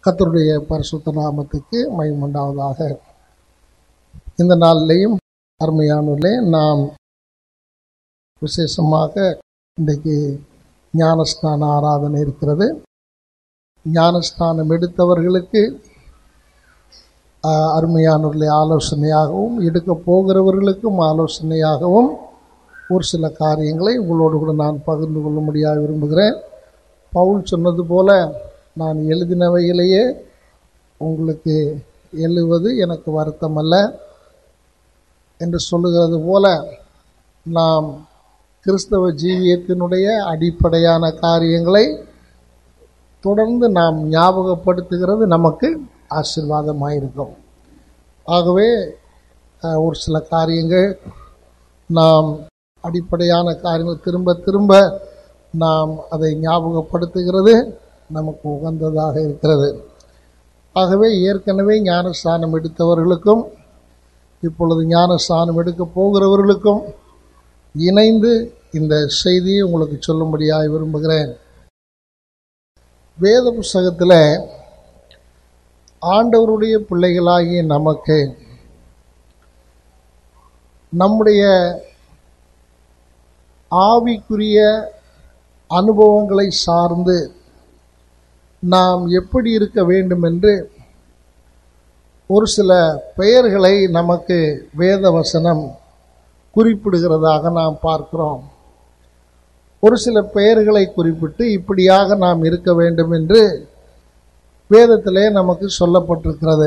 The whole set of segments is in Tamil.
கர்த்தருடைய பரிசுத்த நாமத்துக்கு மகிமுண்டாவதாக இந்த நாளிலேயும் அருமையானூரிலே நாம் விசேஷமாக இன்றைக்கு ஞானஸ்நான ஆராதனை இருக்கிறது ஞானஸ்நானம் எடுத்தவர்களுக்கு ஆஹ், அருமையானூரிலே ஆலோசனையாகவும் எடுக்க போகிறவர்களுக்கும் ஆலோசனையாகவும் ஒரு சில காரியங்களை உங்களோடு கூட நான் பகிர்ந்து கொள்ளும்படியாக விரும்புகிறேன் பவுல் சொன்னது போல நான் எழுதினவையிலேயே உங்களுக்கு எழுவது எனக்கு வருத்தமல்ல என்று சொல்லுகிறது போல நாம் கிறிஸ்தவ ஜீவியத்தினுடைய அடிப்படையான காரியங்களை தொடர்ந்து நாம் ஞாபகப்படுத்துகிறது நமக்கு ஆசீர்வாதமாயிருக்கும் ஆகவே அஹ், ஒரு சில காரியங்கள் நாம் அடிப்படையான காரியங்கள் திரும்ப திரும்ப நாம் அதை ஞாபகப்படுத்துகிறது நமக்கு உகந்ததாக இருக்கிறது ஆகவே ஏற்கனவே ஞானஸ்தானம் எடுத்தவர்களுக்கும் இப்பொழுது ஞானஸ்தானம் எடுக்க போகிறவர்களுக்கும் இணைந்து இந்த செய்தியை உங்களுக்கு சொல்லும்படியாக விரும்புகிறேன் வேத புஸ்தகத்தில் ஆண்டவருடைய பிள்ளைகளாகிய நமக்கு நம்முடைய ஆவிக்குரிய அனுபவங்களை சார்ந்து நாம் எப்படி இருக்க வேண்டும் என்று ஒரு சில பெயர்களை நமக்கு வேத வசனம் குறிப்பிடுகிறதாக நாம் பார்க்கிறோம் ஒரு சில பெயர்களை குறிப்பிட்டு இப்படியாக நாம் இருக்க வேண்டும் என்று வேதத்திலே நமக்கு சொல்லப்பட்டிருக்கிறது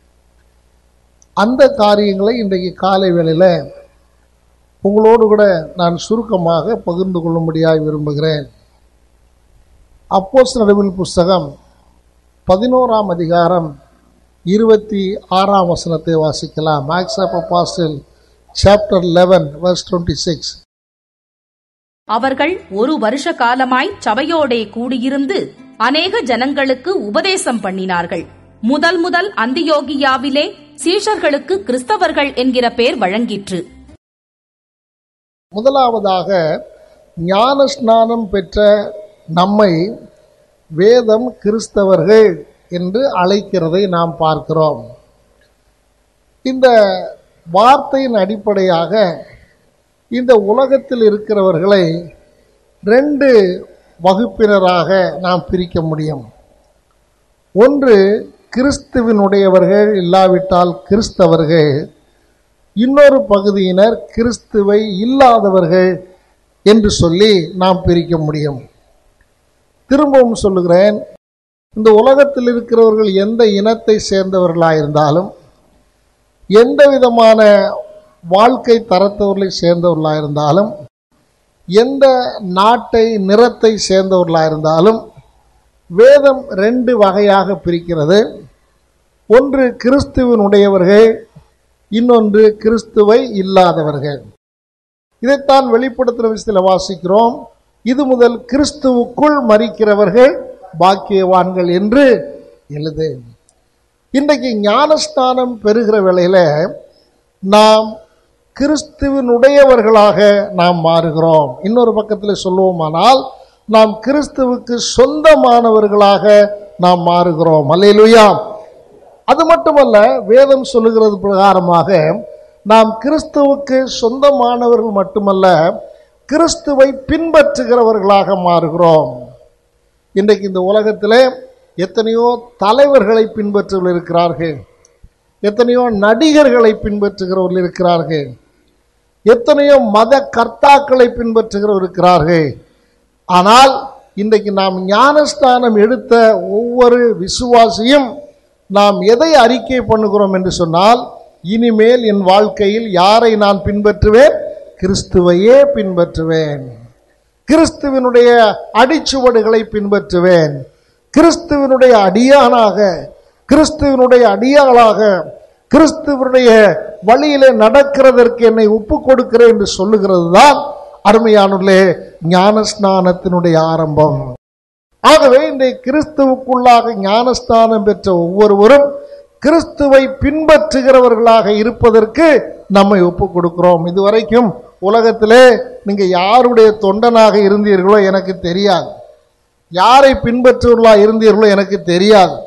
அந்த காரியங்களை இன்றைக்கு காலை வேளையில் உங்களோடு கூட நான் சுருக்கமாக பகிர்ந்து கொள்ளும்படியாக விரும்புகிறேன் அப்போஸ் நடுவில் புஸ்தகம் பதினோராம் அதிகாரம் இருபத்தி ஆறாம் வசனத்தை வாசிக்கலாம் மேக்ஸ் of Apostles chapter eleven verse twenty six அவர்கள் ஒரு வருஷ காலமாய் சபையோடே கூடியிருந்து அநேக ஜனங்களுக்கு உபதேசம் பண்ணினார்கள் முதல் முதல் அந்தியோகியாவிலே சீஷர்களுக்கு கிறிஸ்தவர்கள் என்கிற பெயர் வழங்கிற்று முதலாவதாக ஞான ஸ்நானம் பெற்ற நம்மை வேதம் கிறிஸ்தவர்கள் என்று அழைக்கிறதை நாம் பார்க்கிறோம் இந்த வார்த்தையின் அடிப்படையாக இந்த உலகத்தில் இருக்கிறவர்களை ரெண்டு வகுப்பினராக நாம் பிரிக்க முடியும் ஒன்று கிறிஸ்துவினுடையவர்கள் இல்லாவிட்டால் கிறிஸ்தவர்கள் இன்னொரு பகுதியினர் கிறிஸ்துவை இல்லாதவர்கள் என்று சொல்லி நாம் பிரிக்க முடியும் திரும்பவும் சொல்லுகிறேன் இந்த உலகத்தில் இருக்கிறவர்கள் எந்த இனத்தை சேர்ந்தவர்களாயிருந்தாலும் எந்த விதமான வாழ்க்கை தரத்தவர்களை சேர்ந்தவர்களாயிருந்தாலும் எந்த நாட்டை நிறத்தை சேர்ந்தவர்களாயிருந்தாலும் வேதம் ரெண்டு வகையாக பிரிக்கிறது ஒன்று கிறிஸ்துவனுடையவர்கள் இன்னொன்று கிறிஸ்துவை இல்லாதவர்கள் இதைத்தான் வெளிப்படுத்துகிற விஷயத்தில் வாசிக்கிறோம் இது முதல் கிறிஸ்துவுக்குள் மறிக்கிறவர்கள் பாக்கியவான்கள் என்று எழுது இன்றைக்கு ஞானஸ்தானம் பெறுகிற வேளையில நாம் கிறிஸ்துவனுடையவர்களாக நாம் மாறுகிறோம் இன்னொரு பக்கத்தில் சொல்லுவோமானால் நாம் கிறிஸ்துவுக்கு சொந்தமானவர்களாக நாம் மாறுகிறோம் அல்லேலூயா அது மட்டுமல்ல வேதம் சொல்லுகிறது பிரகாரமாக நாம் கிறிஸ்துவுக்கு சொந்தமானவர்கள் மட்டுமல்ல கிறிஸ்துவை பின்பற்றுகிறவர்களாக மாறுகிறோம் இன்றைக்கு இந்த உலகத்திலே எத்தனையோ தலைவர்களை பின்பற்றுவர்கள் இருக்கிறார்கள் எத்தனையோ நடிகர்களை பின்பற்றுகிறவர்கள் இருக்கிறார்கள் எத்தனையோ மத கர்த்தாக்களை பின்பற்றுகிறவர் இருக்கிறார்கள் ஆனால் இன்றைக்கு நாம் ஞானஸ்தானம் எடுத்த ஒவ்வொரு விசுவாசியும் நாம் எதை அறிக்கை பண்ணுகிறோம் என்று சொன்னால் இனிமேல் என் வாழ்க்கையில் யாரை நான் பின்பற்றுவேன் கிறிஸ்துவையே பின்பற்றுவேன் கிறிஸ்துவனுடைய அடிச்சுவடுகளை பின்பற்றுவேன் கிறிஸ்துவனுடைய அடியானாக கிறிஸ்துவனுடைய அடியாளாக கிறிஸ்துவனுடைய வழியிலே நடக்கிறதற்கு என்னை ஒப்பு கொடுக்கிறேன் என்று சொல்லுகிறது தான் அருமையானுள்ளே ஞானஸ்நானத்தினுடைய ஆரம்பம் ஆகவே இந்த கிறிஸ்துவுக்குள்ளாக ஞானஸ்தானம் பெற்ற ஒவ்வொருவரும் கிறிஸ்துவை பின்பற்றுகிறவர்களாக இருப்பதற்கு நம்மை ஒப்பு கொடுக்கிறோம் இதுவரைக்கும் உலகத்திலே நீங்க யாருடைய தொண்டனாக இருந்தீர்களோ எனக்கு தெரியாது யாரை பின்பற்றுவர்களா இருந்தீர்களோ எனக்கு தெரியாது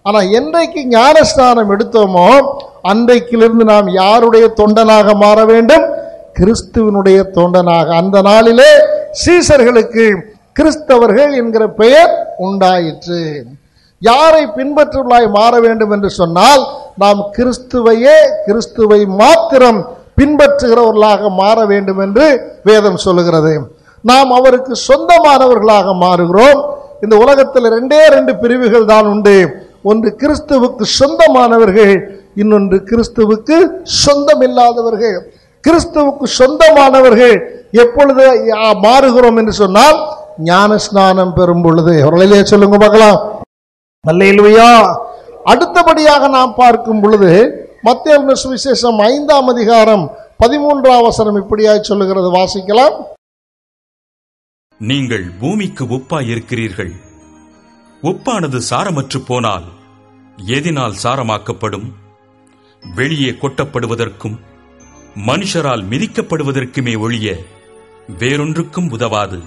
ஆனா என்றைக்கு ஞானஸ்நானம் எடுத்தோமோ அன்றைக்கிலிருந்து நாம் யாருடைய தொண்டனாக மாற வேண்டும் கிறிஸ்துவனுடைய தொண்டனாக அந்த நாளிலே சீசர்களுக்கு கிறிஸ்தவர்கள் என்கிற பெயர் உண்டாயிற்று யாரை பின்பற்றுவர்களாய் மாற வேண்டும் என்று சொன்னால் நாம் கிறிஸ்துவையே கிறிஸ்துவை மாத்திரம் பின்பற்றுகிறவர்களாக மாற வேண்டும் என்று வேதம் சொல்லுகிறது நாம் அவருக்கு சொந்தமானவர்களாக மாறுகிறோம் இந்த உலகத்தில் ரெண்டே ரெண்டு பிரிவுகள் தான் உண்டு ஒன்று கிறிஸ்துவுக்கு சொந்தமானவர்கள் இன்னொன்று கிறிஸ்துவுக்கு சொந்தமில்லாதவர்கள் கிறிஸ்துவுக்கு சொந்தமானவர்கள் எப்பொழுது ஆ, மாறுகிறோம் என்று சொன்னால் ஞான ஸ்நானம் பெறும் பொழுது அவர்களே சொல்லுங்க பார்க்கலாம் அல்லேலூயா அடுத்தபடியாக நாம் பார்க்கும் பொழுது மத்திய சுவிசேஷம் ஐந்தாம் அதிகாரம் பதிமூன்றாம் வசனம் இப்படியாய் சொல்லுகிறது வாசிக்கலாம் நீங்கள் பூமிக்கு உப்பாய் இருக்கிறீர்கள் உப்பானது சாரமற்று போனால் எதினால் சாரமாக்கப்படும் வெளியே கொட்டப்படுவதற்கும் மனுஷரால் மிதிக்கப்படுவதற்குமே ஒழிய வேறொன்றுக்கும் உதவாது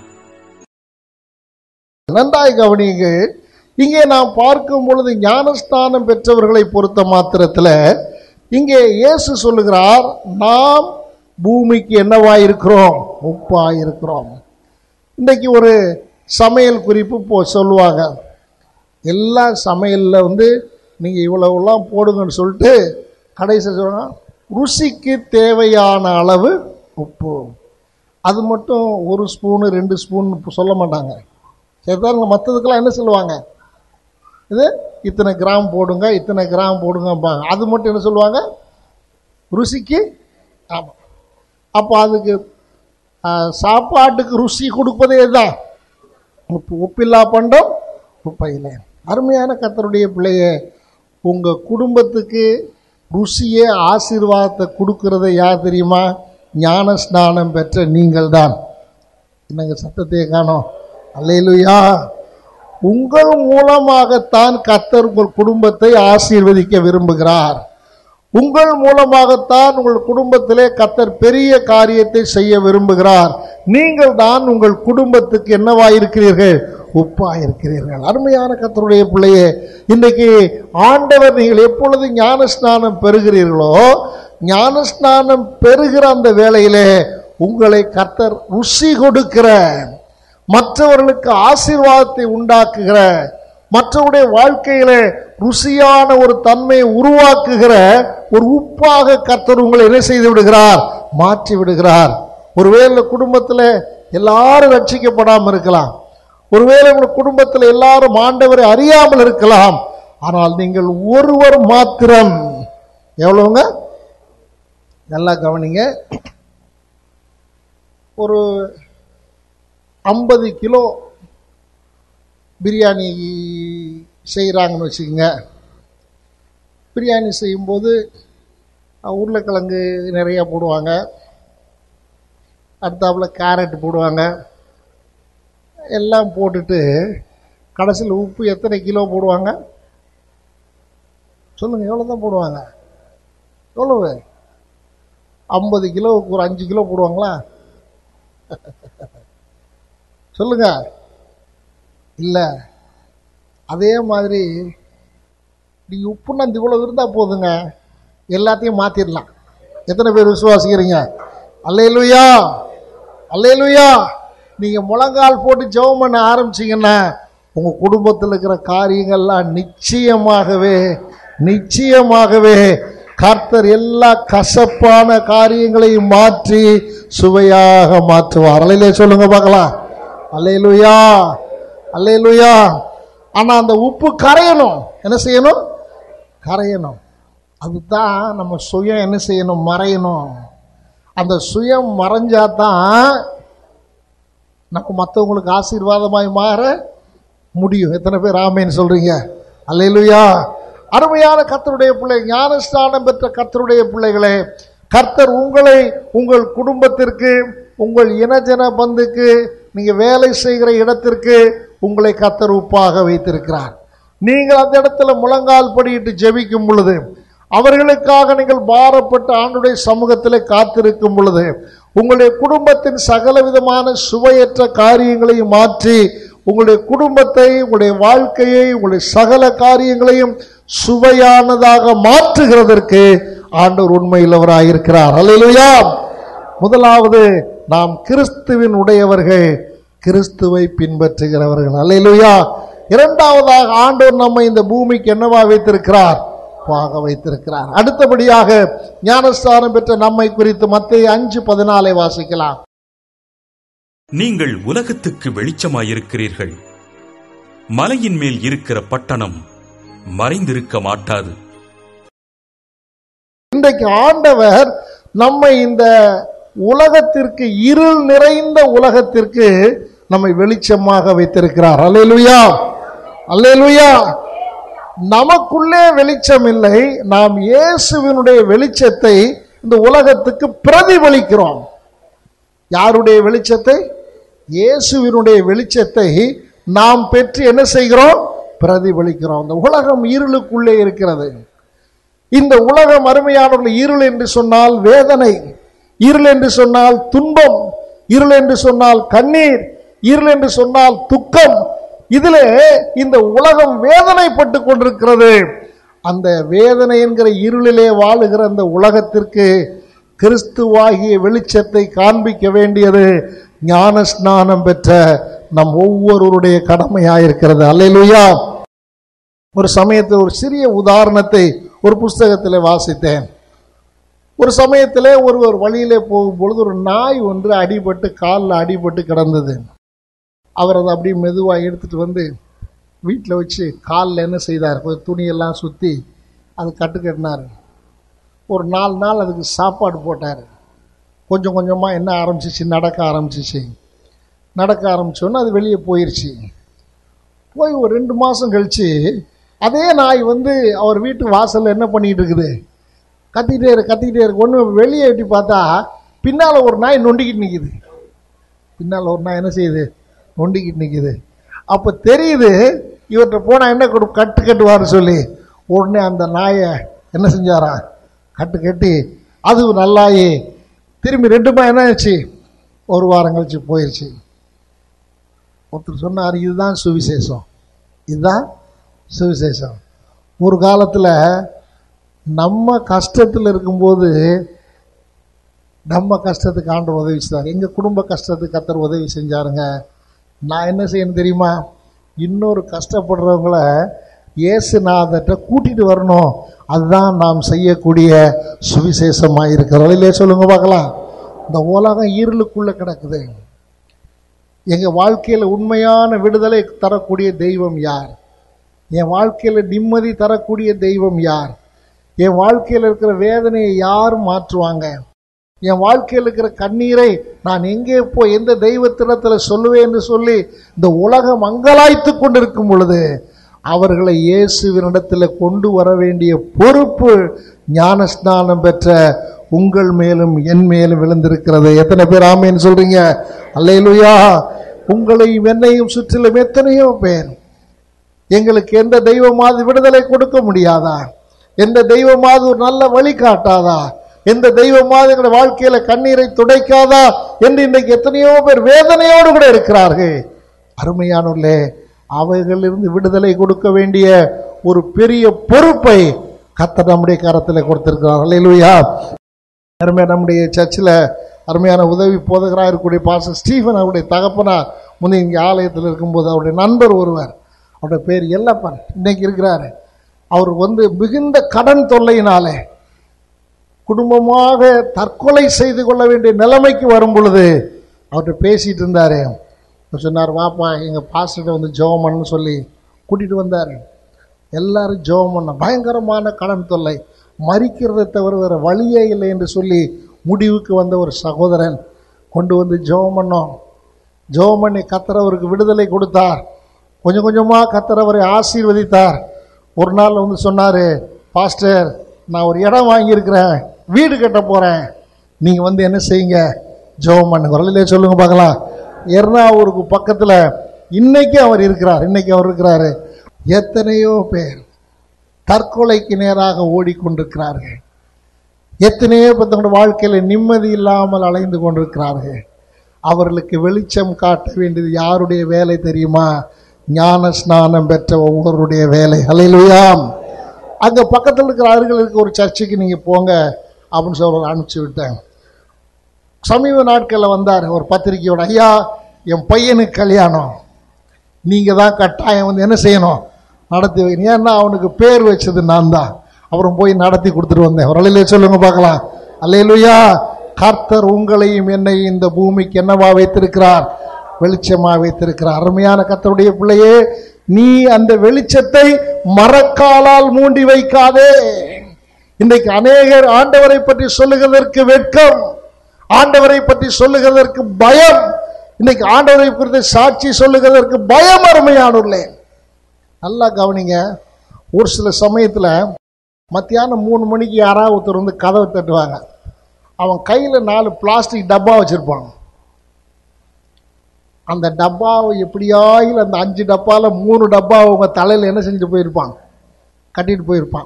நன்றாய் கவனிங்க இங்கே நாம் பார்க்கும் பொழுது ஞானஸ்தானம் பெற்றவர்களை பொறுத்த மாத்திரத்தில் இங்கே இயேசு சொல்லுகிறார் நாம் பூமிக்கு என்னவாயிருக்கிறோம் உப்பாயிருக்கிறோம் இன்றைக்கு ஒரு சமையல் குறிப்பு போ சொல்லுவாங்க எல்லா சமையலில் வந்து நீங்கள் இவ்வளவுலாம் போடுங்கன்னு சொல்லிட்டு கடைசி சொல்லுவாங்க ருசிக்கு தேவையான அளவு உப்பு அது மட்டும் ஒரு ஸ்பூனு ரெண்டு ஸ்பூன் சொல்ல மாட்டாங்க சரிதாங்க மற்றதுக்கெல்லாம் என்ன சொல்லுவாங்க இது இத்தனை கிராம் போடுங்க இத்தனை கிராம் போடுங்கம்பாங்க அது மட்டும் என்ன சொல்லுவாங்க ருசிக்கு ஆமாம் அப்போ அதுக்கு ஆ, சாப்பாட்டுக்கு ருசி கொடுப்பதே தான் உப்பு உப்பில்லா பண்டம் உப்பையிலே அருமையான கத்தருடைய பிள்ளைய உங்கள் குடும்பத்துக்கு ருசியே ஆசீர்வாதத்தை கொடுக்கறது யார் தெரியுமா ஞான ஸ்நானம் பெற்ற நீங்கள் தான் என்னங்க சத்தத்தையே காணோம் அல்லேலூயா உங்கள் மூலமாகத்தான் கத்தர் உங்கள் குடும்பத்தை ஆசீர்வதிக்க விரும்புகிறார் உங்கள் மூலமாகத்தான் உங்கள் குடும்பத்திலே கத்தர் பெரிய காரியத்தை செய்ய விரும்புகிறார் நீங்கள் தான் உங்கள் குடும்பத்துக்கு என்னவாயிருக்கிறீர்கள் உப்பாயிருக்கிறீர்கள் அருமையான கத்தருடைய பிள்ளையே இன்றைக்கு ஆண்டவர் நீங்கள் எப்பொழுது ஞானஸ்நானம் பெறுகிறீர்களோ ஞானஸ்நானம் பெறுகிற அந்த வேளையிலே உங்களை கத்தர் ருசி கொடுக்கிற மற்றவர்களுக்கு ஆசீர்வாதத்தை உண்டாக்குகிற மற்றவருடைய வாழ்க்கையிலே ருசியான ஒரு தன்மையை உருவாக்குகிற ஒரு உப்பாக கர்த்தர் உங்களை என்ன செய்து விடுகிறார் மாற்றி விடுகிறார் ஒருவேளை குடும்பத்தில் எல்லாரும் ரட்சிக்கப்படாமல் இருக்கலாம் ஒருவேளை உங்கள் குடும்பத்தில் எல்லாரும் ஆண்டவரை அறியாமல் இருக்கலாம் ஆனால் நீங்கள் ஒருவர் மாத்திரம் எவ்வளவுங்க நல்லா கவனிங்க ஒரு ஐம்பது கிலோ பிரியாணி செய்கிறாங்கன்னு வச்சுக்கோங்க பிரியாணி செய்யும்போது அஹ், உருளைக்கிழங்கு நிறையா போடுவாங்க அடுத்தாப்புல கேரட் போடுவாங்க எல்லாம் போட்டுட்டு கடைசியில் உப்பு எத்தனை கிலோ போடுவாங்க சொல்லுங்கள் எவ்வளோ தான் போடுவாங்க எவ்வளவு ஐம்பது கிலோவுக்கு ஒரு அஞ்சு கிலோ போடுவாங்களா சொல்லுங்க இல்லை அதே மாதிரி நீங்கள் உப்புன்னா இந்த இவ்வளோ இருந்தால் போதுங்க எல்லாத்தையும் மாற்றிடலாம் எத்தனை பேர் விசுவாசிக்கிறீங்க அல்லேலுயா அல்லேலுயா நீங்கள் முழங்கால் போட்டு ஜெபம் பண்ண ஆரம்பிச்சீங்கன்னா உங்கள் குடும்பத்தில் இருக்கிற காரியங்கள்லாம் நிச்சயமாகவே நிச்சயமாகவே கர்த்தர் எல்லா கசப்பான காரியங்களையும் மாற்றி சுவையாக மாற்றுவார் அலையிலே சொல்லுங்க பார்க்கலாம் அல்லேலுயா அல்லேலுயா ஆனா அந்த உப்பு கரையணும் என்ன செய்யணும் கரையணும் அதுதான் நம்ம சுயம் என்ன செய்யணும் மறையணும் அந்த சுயம் மறைஞ்சாதான் நம்ம மற்றவங்களுக்கு ஆசீர்வாதமாய் மாற முடியும் எத்தனை பேர் ஆமேன்னு சொல்றீங்க அல்லேலுயா அருமையான கர்த்தருடைய பிள்ளை ஞானஸ்தானம் பெற்ற கர்த்தருடைய பிள்ளைகளே கர்த்தர் உங்களை உங்கள் குடும்பத்திற்கு உங்கள் இனஜன பந்துக்கு நீங்க வேலை செய்கிற இடத்திற்கு உங்களை கர்த்தர் உப்பாக வைத்திருக்கிறார் நீங்கள் அந்த இடத்துல முழங்கால் படியிட்டு ஜெபிக்கும் பொழுது அவர்களுக்காக நீங்கள் பாரப்பட்ட ஆண்டுடைய சமூகத்தில் காத்திருக்கும் பொழுது உங்களுடைய குடும்பத்தின் சகல விதமான சுவையற்ற காரியங்களையும் மாற்றி உங்களுடைய குடும்பத்தை உங்களுடைய வாழ்க்கையை உங்களுடைய சகல காரியங்களையும் சுவையானதாக மாற்றுகிறதற்கு ஆண்டவர் உண்மையுள்ளவராய் இருக்கிறார் அல்லேலூயா முதலாவது நாம் கிறிஸ்துவின் உடையவர்கள் கிறிஸ்துவை பின்பற்றுகிறவர்கள் அல்லேலூயா இரண்டாவதாக ஆண்டவர் நம்மை இந்த பூமிக்கு என்னவா வைத்திருக்கிறார் வாக வைத்திருக்கிறார் அடுத்தபடியாக ஞானஸ்தானம் பெற்ற நம்மை குறித்து மத்திய அஞ்சு பதினாலை வாசிக்கலாம் நீங்கள் உலகத்துக்கு வெளிச்சமாயிருக்கிறீர்கள் மலையின் மேல் இருக்கிற பட்டணம் மறைந்திருக்க மாட்டாது இன்றைக்கு ஆண்டவர் நம்மை இந்த உலகத்திற்கு இருள் நிறைந்த உலகத்திற்கு நம்மை வெளிச்சமாக வைத்திருக்கிறார் அல்லேலூயா அல்லேலூயா நமக்குள்ளே வெளிச்சம் இல்லை நாம் இயேசுவினுடைய வெளிச்சத்தை இந்த உலகத்துக்கு பிரதிபலிக்கிறோம் யாருடைய வெளிச்சத்தை இயேசுவினுடைய வெளிச்சத்தை நாம் பெற்று என்ன செய்கிறோம் பிரதிபலிக்கிறோம் இந்த உலகம் இருளுக்குள்ளே இருக்கிறது இந்த உலகம் அருமையானவர்கள் இருள் என்று சொன்னால் வேதனை இருள் என்று சொன்னால் துன்பம் இருள் என்று சொன்னால் கண்ணீர் இருள் என்று சொன்னால் துக்கம் இதிலே இந்த உலகம் வேதனைப்பட்டு கொண்டிருக்கிறது அந்த வேதனை என்கிற இருளிலே வாழுகிற அந்த உலகத்திற்கு கிறிஸ்துவாகிய வெளிச்சத்தை காண்பிக்க வேண்டியது ஞான ஸ்நானம் பெற்ற நம் ஒவ்வொருவருடைய கடமையாயிருக்கிறது அல்லேலூயா ஒரு சமயத்தில் ஒரு சிறிய உதாரணத்தை ஒரு புஸ்தகத்தில் வாசித்தேன் ஒரு சமயத்தில் ஒருவர் வழியிலே போகும் பொழுது ஒரு நாய் ஒன்று அடிபட்டு காலில் அடிபட்டு கிடந்தது அவர் அதை அப்படியே மெதுவாக எடுத்துட்டு வந்து வீட்டில் வச்சு காலில் என்ன செய்தார் கொஞ்சம் துணியெல்லாம் சுற்றி அது கட்டு கட்டினார் ஒரு நாலு நாள் அதுக்கு சாப்பாடு போட்டார் கொஞ்சம் கொஞ்சமாக என்ன ஆரம்பிச்சிச்சு நடக்க ஆரம்பிச்சிச்சு நடக்க ஆரம்பிச்சோன்னே அது வெளியே போயிருச்சு போய் ஒரு ரெண்டு மாதம் கழிச்சு அதே நாய் வந்து அவர் வீட்டு வாசல்ல என்ன பண்ணிட்டு இருக்குது கத்திக்கிட்டே இருக்கு கத்திக்கிட்டே இருக்கு ஒன்று வெளியே எட்டி பார்த்தா பின்னால் ஒரு நாய் நொண்டிக்கிட்டு நிற்கிது பின்னால் ஒரு நாய் என்ன செய்யுது நொண்டிக்கிட்டு நிற்கிது அப்போ தெரியுது இவர்கிட்ட போனால் என்ன கொடு கட்டு கட்டுவார்னு சொல்லி உடனே அந்த நாயை என்ன செஞ்சாரா கட்டு கட்டி அது நல்லாயி திரும்பி ரெண்டுமா என்ன ஆச்சு ஒரு வாரம் கழிச்சு போயிடுச்சு ஒருத்தர் சொன்னார் இதுதான் சுவிசேஷம் இதுதான் சுவிசேஷம் ஒரு காலத்தில் நம்ம கஷ்டத்தில் இருக்கும்போது நம்ம கஷ்டத்துக்கு ஆண்டு உதவி செய்தார் எங்கள் குடும்ப கஷ்டத்துக்கு கத்தர் உதவி செஞ்சாருங்க நான் என்ன செய்யணும் தெரியுமா இன்னொரு கஷ்டப்படுறவங்கள இயேசுநாதர்கிட்ட கூட்டிட்டு வரணும் அதுதான் நாம் செய்யக்கூடிய சுவிசேஷமாக இருக்கிறோம் இல்லையே சொல்லுங்க பார்க்கலாம் இந்த உலகம் இருளுக்குள்ளே கிடக்குது எங்கள் வாழ்க்கையில் உண்மையான விடுதலை தரக்கூடிய தெய்வம் யார் என் வாழ்க்கையில் நிம்மதி தரக்கூடிய தெய்வம் யார் என் வாழ்க்கையில் இருக்கிற வேதனையை யார் மாற்றுவாங்க என் வாழ்க்கையில் இருக்கிற கண்ணீரை நான் எங்கே போய் எந்த தெய்வத்திடத்தில் சொல்லுவேன் என்று சொல்லி இந்த உலகம் அங்கலாய்த்து கொண்டிருக்கும் பொழுது அவர்களை இயேசுவினிடத்தில் கொண்டு வர வேண்டிய பொறுப்பு ஞானஸ்நானம் பெற்ற உங்கள் மேலும் என் மேலும் விழுந்திருக்கிறது எத்தனை பேர் ஆமேன்னு சொல்றீங்க அல்லேலூயா உங்களையும் என்னையும் சுற்றிலும் எத்தனையோ பேர் எங்களுக்கு எந்த தெய்வமாவது விடுதலை கொடுக்க முடியாதா எந்த தெய்வமாவது ஒரு நல்ல வழி காட்டாதா எந்த தெய்வமாவது எங்களுடைய வாழ்க்கையில கண்ணீரை துடைக்காதா என்று இன்றைக்கு எத்தனையோ பேர் வேதனையோடு கூட இருக்கிறார்கள் அருமையானுள்ளே அவைகளிலிருந்து விடுதலை கொடுக்க வேண்டிய ஒரு பெரிய பொறுப்பை கத்தர் நம்முடைய கரத்தில் கொடுத்திருக்கிறார் அல்லேலூயா அருமையா நம்முடைய சர்ச்சில் அருமையான உதவி போதகராக இருக்கக்கூடிய பாச ஸ்டீஃபன் அவருடைய தகப்பனார் முந்தைய இங்கே ஆலயத்தில் இருக்கும்போது அவருடைய நண்பர் ஒருவர் அவருடைய பேர் எல்லப்பன் இன்னைக்கு இருக்கிறாரு அவர் வந்து மிகுந்த கடன் தொல்லையினாலே குடும்பமாக தற்கொலை செய்து கொள்ள வேண்டிய நிலைமைக்கு வரும் பொழுது அவர்கிட்ட பேசிட்டு இருந்தாரு அவர் சொன்னார் வாப்பா எங்கள் பாஸ்டர்கிட்ட வந்து ஜெபம் பண்ணு சொல்லி கூட்டிகிட்டு வந்தார் எல்லாரும் ஜெபம் பண்ண பயங்கரமான கடன் தொல்லை மறிக்கிறதை தவிர வேறு வழியே இல்லை என்று சொல்லி முடிவுக்கு வந்த ஒரு சகோதரன் கொண்டு வந்து ஜெபம் பண்ணோம் ஜெபம் பண்ணி கத்தரவருக்கு விடுதலை கொடுத்தார் கொஞ்சம் கொஞ்சமாக கத்தரவரை ஆசீர்வதித்தார் ஒரு நாள் வந்து சொன்னார் பாஸ்டர் நான் ஒரு இடம் வாங்கியிருக்கிறேன் வீடு கட்ட போகிறேன் நீங்கள் வந்து என்ன செய்யுங்க ஜெபம் பண்ணுங்க வரலையே சொல்லுங்க பார்க்கலாம் எர்ணாவூருக்கு பக்கத்தில் இன்னைக்கு அவர் இருக்கிறார் இன்னைக்கு அவர் இருக்கிறாரு எத்தனையோ பேர் தற்கொலைக்கு நேராக ஓடிக்கொண்டிருக்கிறார்கள் எத்தனையோ பேர் தங்களுடைய வாழ்க்கையில் நிம்மதி இல்லாமல் அலைந்து கொண்டிருக்கிறார்கள் அவர்களுக்கு வெளிச்சம் காட்ட வேண்டியது யாருடைய வேலை தெரியுமா ஞான ஸ்நானம் பெற்ற ஒவ்வொருடைய வேலை ஹalleluya அங்க பக்கத்தில் இருக்கிற அருகில் இருக்க ஒரு சர்ச்சுக்கு நீங்க போங்க அப்படின்னு சொல்லி அனுப்பிச்சு விட்டேன் சமீப நாட்களில் வந்தார் ஒரு பத்திரிக்கையோட ஐயா என் பையனுக்கு கல்யாணம் நீங்க தான் கட்டாயம் வந்து என்ன செய்யணும் நடத்தி வைக்கணும் ஏன்னா அவனுக்கு பேர் வச்சது நான் தான் அப்புறம் போய் நடத்தி கொடுத்துட்டு வந்தேன் ஒரு அலையிலே சொல்லுங்க பார்க்கலாம் அல்லேலூயா கர்த்தர் உங்களையும் என்னையும் இந்த பூமிக்கு என்னவா வைத்திருக்கிறார் வெளிச்சமா வைத்திருக்கிறார் அருமையான கர்த்தருடைய பிள்ளையே நீ அந்த வெளிச்சத்தை மரக்காலால் மூடி வைக்காதே இன்றைக்கு அநேகர் ஆண்டவரை பற்றி சொல்லுகிறதற்கு வெட்கம் ஆண்டவரை பற்றி சொல்லுகிறதற்கு பயம் இன்னைக்கு ஆண்டவரை குறித்து சாட்சி சொல்லுகிறதற்கு பயம் அருமையானுள்ளே நல்லா கவனிங்க ஒரு சில சமயத்துல மத்தியானம் மூணு மணிக்கு யாராவது ஒருத்தர் வந்து கதவை தட்டுவாங்க அவன் கையில நாலு பிளாஸ்டிக் டப்பா வச்சிருப்பான் அந்த டப்பாவை எப்படியாயில் அந்த அஞ்சு டப்பால மூணு டப்பா அவங்க தலையில என்ன செஞ்சுட்டு போயிருப்பான் கட்டிட்டு போயிருப்பான்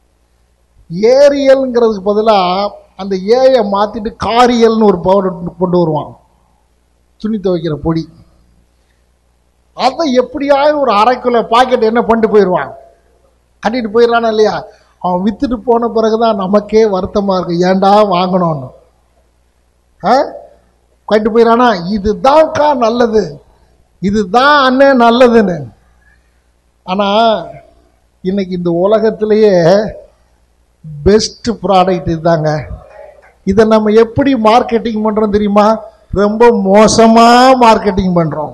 ஏரியல்ங்கிறதுக்கு பதிலா அந்த ஏயை மாத்திட்டு காரியல்னு ஒரு பவுடர் கொண்டு வருவான் துணி துவைக்கிற பொடி அதை எப்படியாவது ஒரு அரை கிலோ பாக்கெட் என்ன பண்ணிட்டு போயிடுவான் கட்டிட்டு போயிடறானா இல்லையா அவன் வித்துட்டு போன பிறகுதான் நமக்கே வருத்தமா இருக்கு ஏன்டா வாங்கணும்னு ஆ? கட்டிட்டு போயிடறானா இதுதான்க்கா நல்லது இதுதான் அண்ணே நல்லதுன்னு ஆனா இன்னைக்கு இந்த உலகத்திலேயே பெஸ்ட் ப்ராடக்ட் இதுதாங்க இதை நம்ம எப்படி மார்க்கெட்டிங் பண்றோம் தெரியுமா ரொம்ப மோசமா மார்க்கெட்டிங் பண்றோம்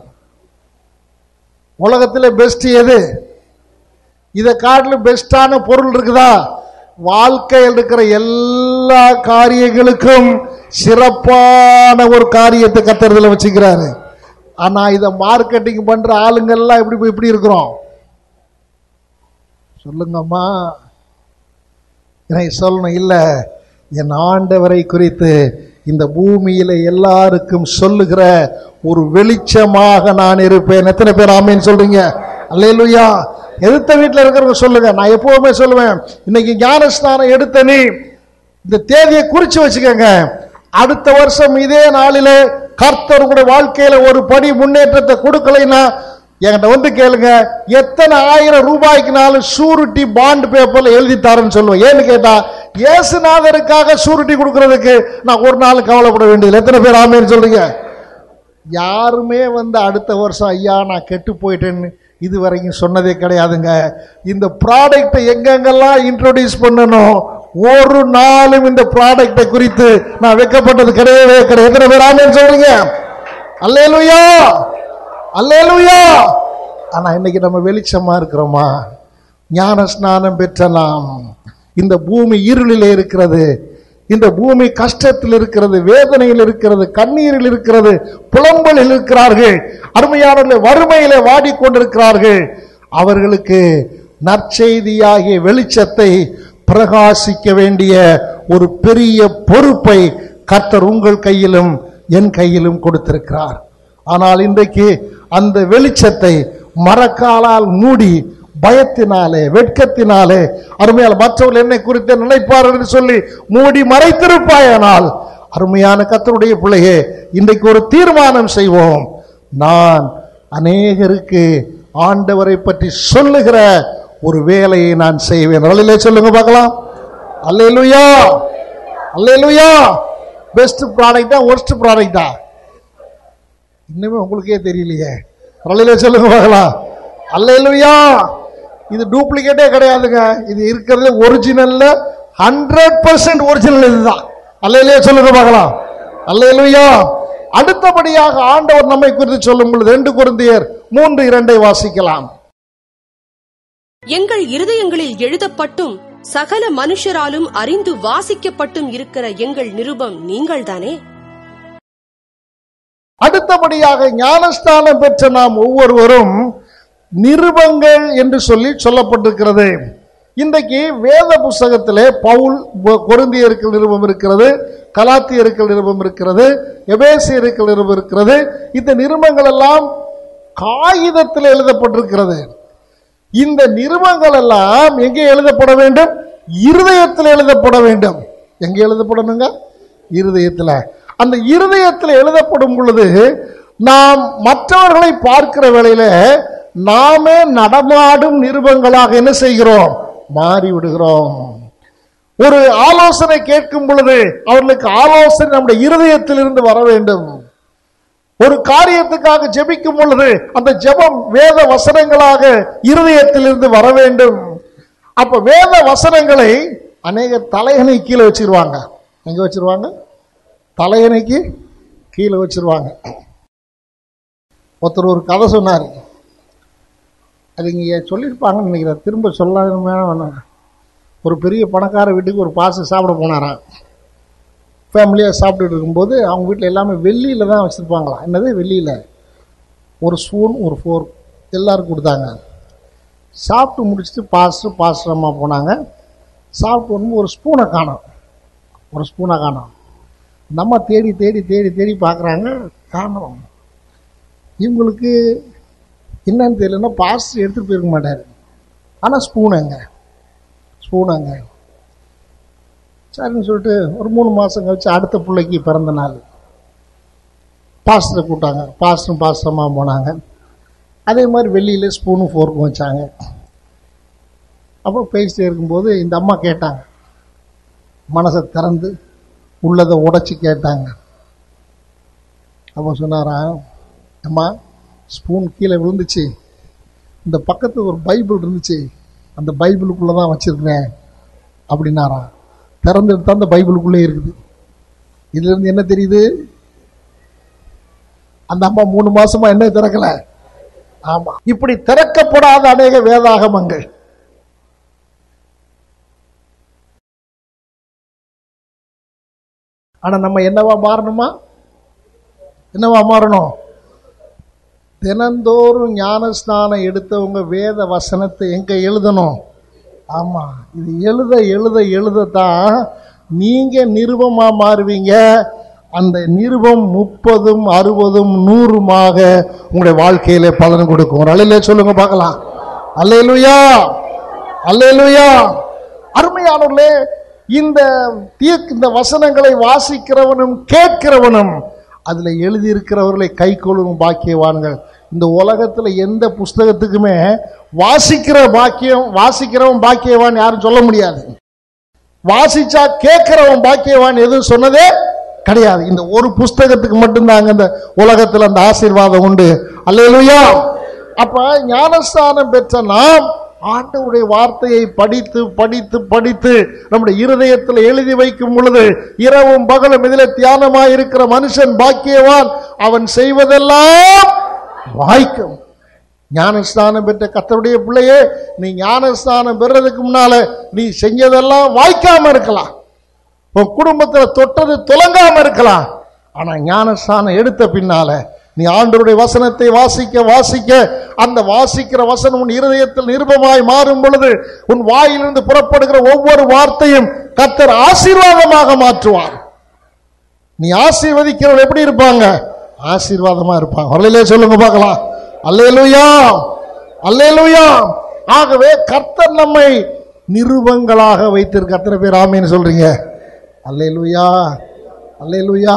உலகத்துல பெஸ்ட் எது இதை காட்டிலும் பெஸ்டான பொருள் இருக்குதா வாழ்க்கையில் இருக்கிற எல்லா காரியங்களுக்கும் சிறப்பான ஒரு காரியத்தை கத்துறதுல வச்சுக்கிறாரு ஆனா இதை மார்க்கெட்டிங் பண்ற ஆளுங்கெல்லாம் எப்படி எப்படி இருக்கிறோம் சொல்லுங்கம்மா எனக்கு சொல்லணும் இல்ல என் ஆண்டவரை குறித்து இந்த பூமியில எல்லாருக்கும் சொல்லுகிற ஒரு வெளிச்சமாக நான் இருப்பேன் எத்தனை பேர் ஆமேன்னு சொல்றீங்க அல்லேலூயா எதிர்த்த வீட்டில் இருக்கிறவங்க சொல்லுங்க நான் எப்பவுமே சொல்லுவேன் இன்னைக்கு ஞானஸ்நானம் எடுத்த நீ இந்த தேதியை குறிச்சு வச்சுக்கோங்க அடுத்த வருஷம் இதே நாளிலே கர்த்தர் உங்களுடைய வாழ்க்கையில ஒரு படி முன்னேற்றத்தை கொடுக்கலைன்னா என்கிட்ட வந்து கேளுங்க எத்தனை ஆயிரம் ரூபாய்க்குனாலும் சூரிட்டி பாண்ட் பேப்பர்ல எழுதி தரேன்னு சொல்லுவேன் ஏன்னு கேட்டா இயேசுநாதருக்காக சூரிட்டி கொடுக்கறதுக்கு நான் ஒரு நாள் கவலைப்பட வேண்டியது எத்தனை பேர் ஆமேன்னு சொல்றீங்க யாருமே வந்து அடுத்த வருஷம் ஐயா நான் கெட்டு போயிட்டேன்னு இது வரைக்கும் சொன்னதே கிடையாதுங்க இந்த ப்ராடக்ட்டை எங்கெங்கெல்லாம் இன்ட்ரோடியூஸ் பண்ணணும் ஒரு நாளும் இந்த ப்ராடக்ட்டை குறித்து நான் வைக்கப்பட்டது கிடையவே கிடையாது எத்தனை பேர் ஆமேன்னு சொல்றீங்க அல்லேலூயா அல்லேலூயா ஆனா இன்னைக்கு நம்ம வெளிச்சமா இருக்கிறோமா ஞான ஸ்நானம் பெற்ற நாம் இந்த பூமி இருளிலே இருக்கிறது இந்த பூமி கஷ்டத்தில் இருக்கிறது வேதனையில் இருக்கிறது கண்ணீரில் இருக்கிறது புலம்பலில் இருக்கிறார்கள் அருமையானவர்களே வறுமையிலே வாடிக்கொண்டிருக்கிறார்கள் அவர்களுக்கு நற்செய்தியாகிய வெளிச்சத்தை பிரகாசிக்க வேண்டிய ஒரு பெரிய பொறுப்பை கர்த்தர் உங்கள் கையிலும் என் கையிலும் கொடுத்திருக்கிறார் ஆனால் இன்றைக்கு அந்த வெளிச்சத்தை மரக்காலால் மூடி பயத்தினாலே வெட்கத்தினாலே அருமையால் மற்றவர்கள் என்னை குறித்து நினைப்பார்கள் என்று சொல்லி மூடி மறைத்திருப்பாயானால் அருமையான கத்தருடைய பிள்ளையே இன்றைக்கு ஒரு தீர்மானம் செய்வோம் நான் அநேகருக்கு ஆண்டவரை பற்றி சொல்லுகிற ஒரு வேலையை நான் செய்வேன் அல்லையிலே சொல்லுங்க பார்க்கலாம் அல்லேலூயா அல்லேலூயா பெஸ்ட் ப்ராடக்டா ஒர்ஸ்ட் ப்ராடக்டா இன்னுமே உங்களுக்கே தெரியலையே அல்லையிலே சொல்லுங்க பார்க்கலாம் அல்லேலூயா இது டூப்ளிகேட்டே கிடையாதுங்க இது இருக்கிறது ஒரிஜினல்ல ஹண்ட்ரட் பர்சன்ட் ஒரிஜினல் இதுதான் அல்லையிலே சொல்லுங்க பார்க்கலாம் அல்லேலூயா அடுத்தபடியாக ஆண்டவர் நம்மை குறித்து சொல்லும் பொழுது ரெண்டு குருந்தியர் மூன்று இரண்டை வாசிக்கலாம் எங்கள் இருதயங்களில் எழுதப்பட்டும் சகல மனுஷராலும் அறிந்து வாசிக்கப்பட்டும் இருக்கிற எங்கள் நிருபம் நீங்கள்தானே அடுத்தபடியாக ஞானஸ்தானம் பெற்ற நாம் ஒவ்வொருவரும் நிருபங்கள் என்று சொல்லி சொல்லப்பட்டிருக்கிறது இன்றைக்கு வேத புஸ்தகத்திலே பவுல் பொ- கொரிந்தியருக்கு நிருபம் இருக்கிறது கலாத்தியருக்கு நிருபம் இருக்கிறது எபேசியருக்கு நிருபம் இருக்கிறது இந்த நிருபங்கள் எல்லாம் காகிதத்தில் எழுதப்பட்டிருக்கிறது இந்த நிருபங்கள் எல்லாம் எங்கே எழுதப்பட வேண்டும் இருதயத்தில் எழுதப்பட வேண்டும் எங்கே எழுதப்படணுங்க இருதயத்தில் அந்த இருதயத்தில் எழுதப்படும் பொழுது நாம் மற்றவர்களை பார்க்கிற வேளையில நாமே நடமாடும் நிருபங்களாக என்ன செய்கிறோம் மாறி விடுகிறோம் ஒரு ஆலோசனை கேட்கும் பொழுது அவர்களுக்கு ஆலோசனை நம்முடைய இருதயத்திலிருந்து வர வேண்டும் ஒரு காரியத்துக்காக ஜெபிக்கும் பொழுது அந்த ஜெபம் வேத வசனங்களாக இருதயத்திலிருந்து வர வேண்டும் அப்ப வேத வசனங்களை அநேக தலையணை கீழே வச்சிருவாங்க எங்க வச்சிருவாங்க தலையணைக்கு கீழே வச்சிருவாங்க ஒருத்தர் ஒரு கதை சொன்னார் அது இங்கே சொல்லியிருப்பாங்கன்னு நினைக்கிறேன் திரும்ப சொல்லாம வேணாம் ஒரு பெரிய பணக்கார வீட்டுக்கு ஒரு பாசு சாப்பிட போனாராம் ஃபேமிலியாக சாப்பிட்டுட்டு இருக்கும்போது அவங்க வீட்டில் எல்லாமே வெள்ளியில் தான் வச்சுருப்பாங்களாம் என்னது வெள்ளியில் ஒரு ஸ்பூன் ஒரு ஃபோர் எல்லாருக்கும் கொடுத்தாங்க சாப்பிட்டு முடிச்சுட்டு பாஸ்டர் பாஸ்டர் அம்மா போனாங்க சாப்பிட்டு வந்து ஒரு ஸ்பூனை காணோம் ஒரு ஸ்பூனை காணோம் நம்ம தேடி தேடி தேடி தேடி பார்க்குறாங்க காணோம் இவங்களுக்கு என்னன்னு தெரியலன்னா பாஸ்டர் எடுத்துகிட்டு போயிருக்க மாட்டார் ஆனால் ஸ்பூன் எங்க ஸ்பூன் அங்க சரின்னு சொல்லிட்டு ஒரு மூணு மாதம் கழிச்சு அடுத்த பிள்ளைக்கு பிறந்த நாள் பாஸ்டரை கூட்டாங்க பாஸ்டரும் பாஸ்டரமாக போனாங்க அதே மாதிரி வெளியில் ஸ்பூனும் ஃபோர்க்கும் வச்சாங்க அப்போ பேசிட்டே இருக்கும்போது இந்த அம்மா கேட்டாங்க மனசை திறந்து உள்ளதை உடைச்சி கேட்டாங்க அப்போ சொன்னாரா அம்மா ஸ்பூன் கீழே விழுந்துச்சு இந்த பக்கத்தில் ஒரு பைபிள் இருந்துச்சு அந்த பைபிளுக்குள்ளே தான் வச்சிருக்கிறேன் அப்படின்னாராம் திறந்து எடுத்தா அந்த பைபிளுக்குள்ளே இருக்குது இதுல இருந்து என்ன தெரியுது அந்த அம்மா மூணு மாசமா என்ன திறக்கல ஆமா இப்படி திறக்கப்படாத அநேக வேதாகமங்கள் ஆனா நம்ம என்னவா மாறணுமா என்னவா மாறணும் தினந்தோறும் ஞானஸ்நானம் எடுத்தவங்க வேத வசனத்தை எங்க எழுதணும் ஆமா இது எழுத எழுத எழுதத்தான் நீங்க நிருபமா மாறுவீங்க அந்த நிருபம் முப்பதும் அறுபதும் நூறுமாக உங்களுடைய வாழ்க்கையில பலன் கொடுக்கும் ஒரு அலையில சொல்லுங்க பார்க்கலாம் அல்லேலுயா அல்லேலுயா அருமையானவர்களே இந்த தீர்க்க இந்த வசனங்களை வாசிக்கிறவனும் கேட்கிறவனும் அதுல எழுதியிருக்கிறவர்களை கை கொள்ளும் பாக்கியவான்கள் இந்த உலகத்துல எந்த புஸ்தகத்துக்குமே வாசிக்கிற பாக்கியம் வாசிக்கிறவன் பாக்கியவான் யாரும் சொல்ல முடியாது வாசிச்சா கேட்கிறவன் பாக்கியவான் எதுவும் சொன்னதே கிடையாது இந்த ஒரு புஸ்தகத்துக்கு மட்டும்தாங்க இந்த உலகத்துல அந்த ஆசீர்வாதம் உண்டு அல்லேலூயா அப்ப ஞானஸ்தானம் பெற்ற நாம் ஆண்டவருடைய வார்த்தையை படித்து படித்து படித்து நம்முடைய இருதயத்தில் எழுதி வைக்கும் பொழுது இரவும் பகலும் இதில் தியானமாய் இருக்கிற மனுஷன் பாக்கியவான் அவன் செய்வதெல்லாம் வாய்க்கும் ஞானஸ்தானம் பெற்ற கத்தருடைய பிள்ளையே நீ ஞானஸ்தானம் பெறதுக்கு முன்னால நீ செஞ்சதெல்லாம் வாய்க்காம இருக்கலாம் உன் குடும்பத்துல தொட்டது துலங்காம இருக்கலாம் ஆனா ஞானஸ்தானம் எடுத்த பின்னால நீ ஆண்டவருடைய வசனத்தை வாசிக்க வாசிக்க அந்த வாசிக்கிற வசனம் உன் இருதயத்தில் நிருபமாய் மாறும் பொழுது உன் வாயிலிருந்து புறப்படுகிற ஒவ்வொரு வார்த்தையும் கத்தர் ஆசீர்வாதமாக மாற்றுவார் நீ ஆசீர்வதிக்கிறவர்கள் எப்படி இருப்பாங்க ஆசீர்வாதமா இருப்பாங்க வரலையிலே சொல்லுங்க பார்க்கலாம் அல்லேலூயா அல்லேலூயா ஆகவே கர்த்தர் நம்மை நிருபங்களாக வைத்திருக்க அத்தனை பேர் ஆமேன்னு சொல்றீங்க அல்லேலூயா அல்லேலூயா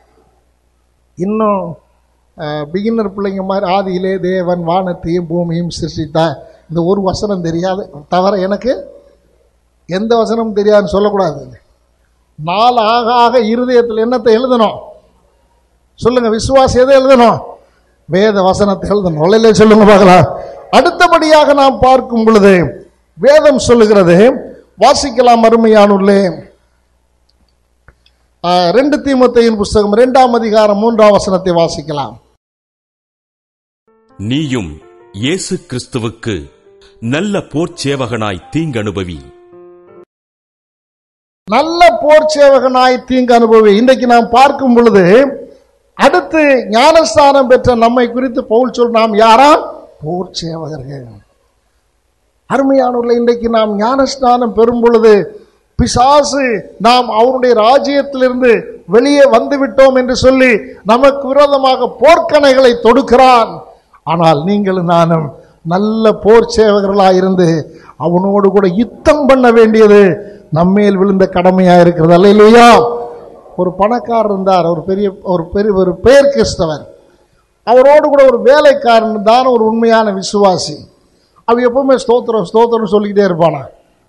இன்னும் பிகினர் பிள்ளைங்க மாதிரி ஆதியிலே தேவன் வானத்தையும் பூமியும் சிருஷ்டித்தார் இந்த ஒரு வசனம் தெரியாது தவிர எனக்கு எந்த வசனமும் தெரியாதுன்னு சொல்லக்கூடாது நாள் ஆக ஆக இருதயத்தில் என்னத்தை எழுதணும் சொல்லுங்க விசுவாசம் எதை எழுதணும் வேத வசனத்தை எழுதணும் நுழையில சொல்லுங்க பார்க்கலாம் அடுத்தபடியாக நாம் பார்க்கும் பொழுது வேதம் சொல்லுகிறது வாசிக்கலாம் அருமையானுள்ளே ஆஹ், ரெண்டு தீமத்தையின் புஸ்தகம் இரண்டாம் அதிகாரம் மூன்றாம் வசனத்தை வாசிக்கலாம் நீயும் இயேசு கிறிஸ்துவுக்கு நல்ல போர்ச்சேவகனாய் தீங்கனுபவி நல்ல போர் சேவகனாய் தீங்கு அனுபவி இன்றைக்கு நாம் பார்க்கும் பொழுது அடுத்து ஞானஸ்தானம் பெற்ற நம்மை குறித்து பவுல் சொல் நாம் யாரா போர் சேவகர்கள் அருமையானவர்களை இன்றைக்கு நாம் ஞானஸ்நானம் பெறும் பொழுது பிசாசு நாம் அவருடைய ராஜ்யத்திலிருந்து வெளியே வந்து விட்டோம் என்று சொல்லி நமக்கு விரோதமாக போர்க்கணைகளை தொடுக்கிறான் ஆனால் நீங்களும் நானும் நல்ல போர் சேவகர்களாக இருந்து அவனோடு கூட யுத்தம் பண்ண வேண்டியது நம்மேல் விழுந்த கடமையா இருக்கிறது அல்லையா ஒரு பணக்காரர் இருந்தார் ஒரு பெரிய ஒரு பெரிய ஒரு பெயர் கிறிஸ்தவர் அவரோடு கூட ஒரு வேலைக்காரன் தான் ஒரு உண்மையான விசுவாசி அவன் எப்பவுமே ஸ்தோத்திரம் ஸ்தோத்திரம் சொல்லிக்கிட்டே இருப்பானா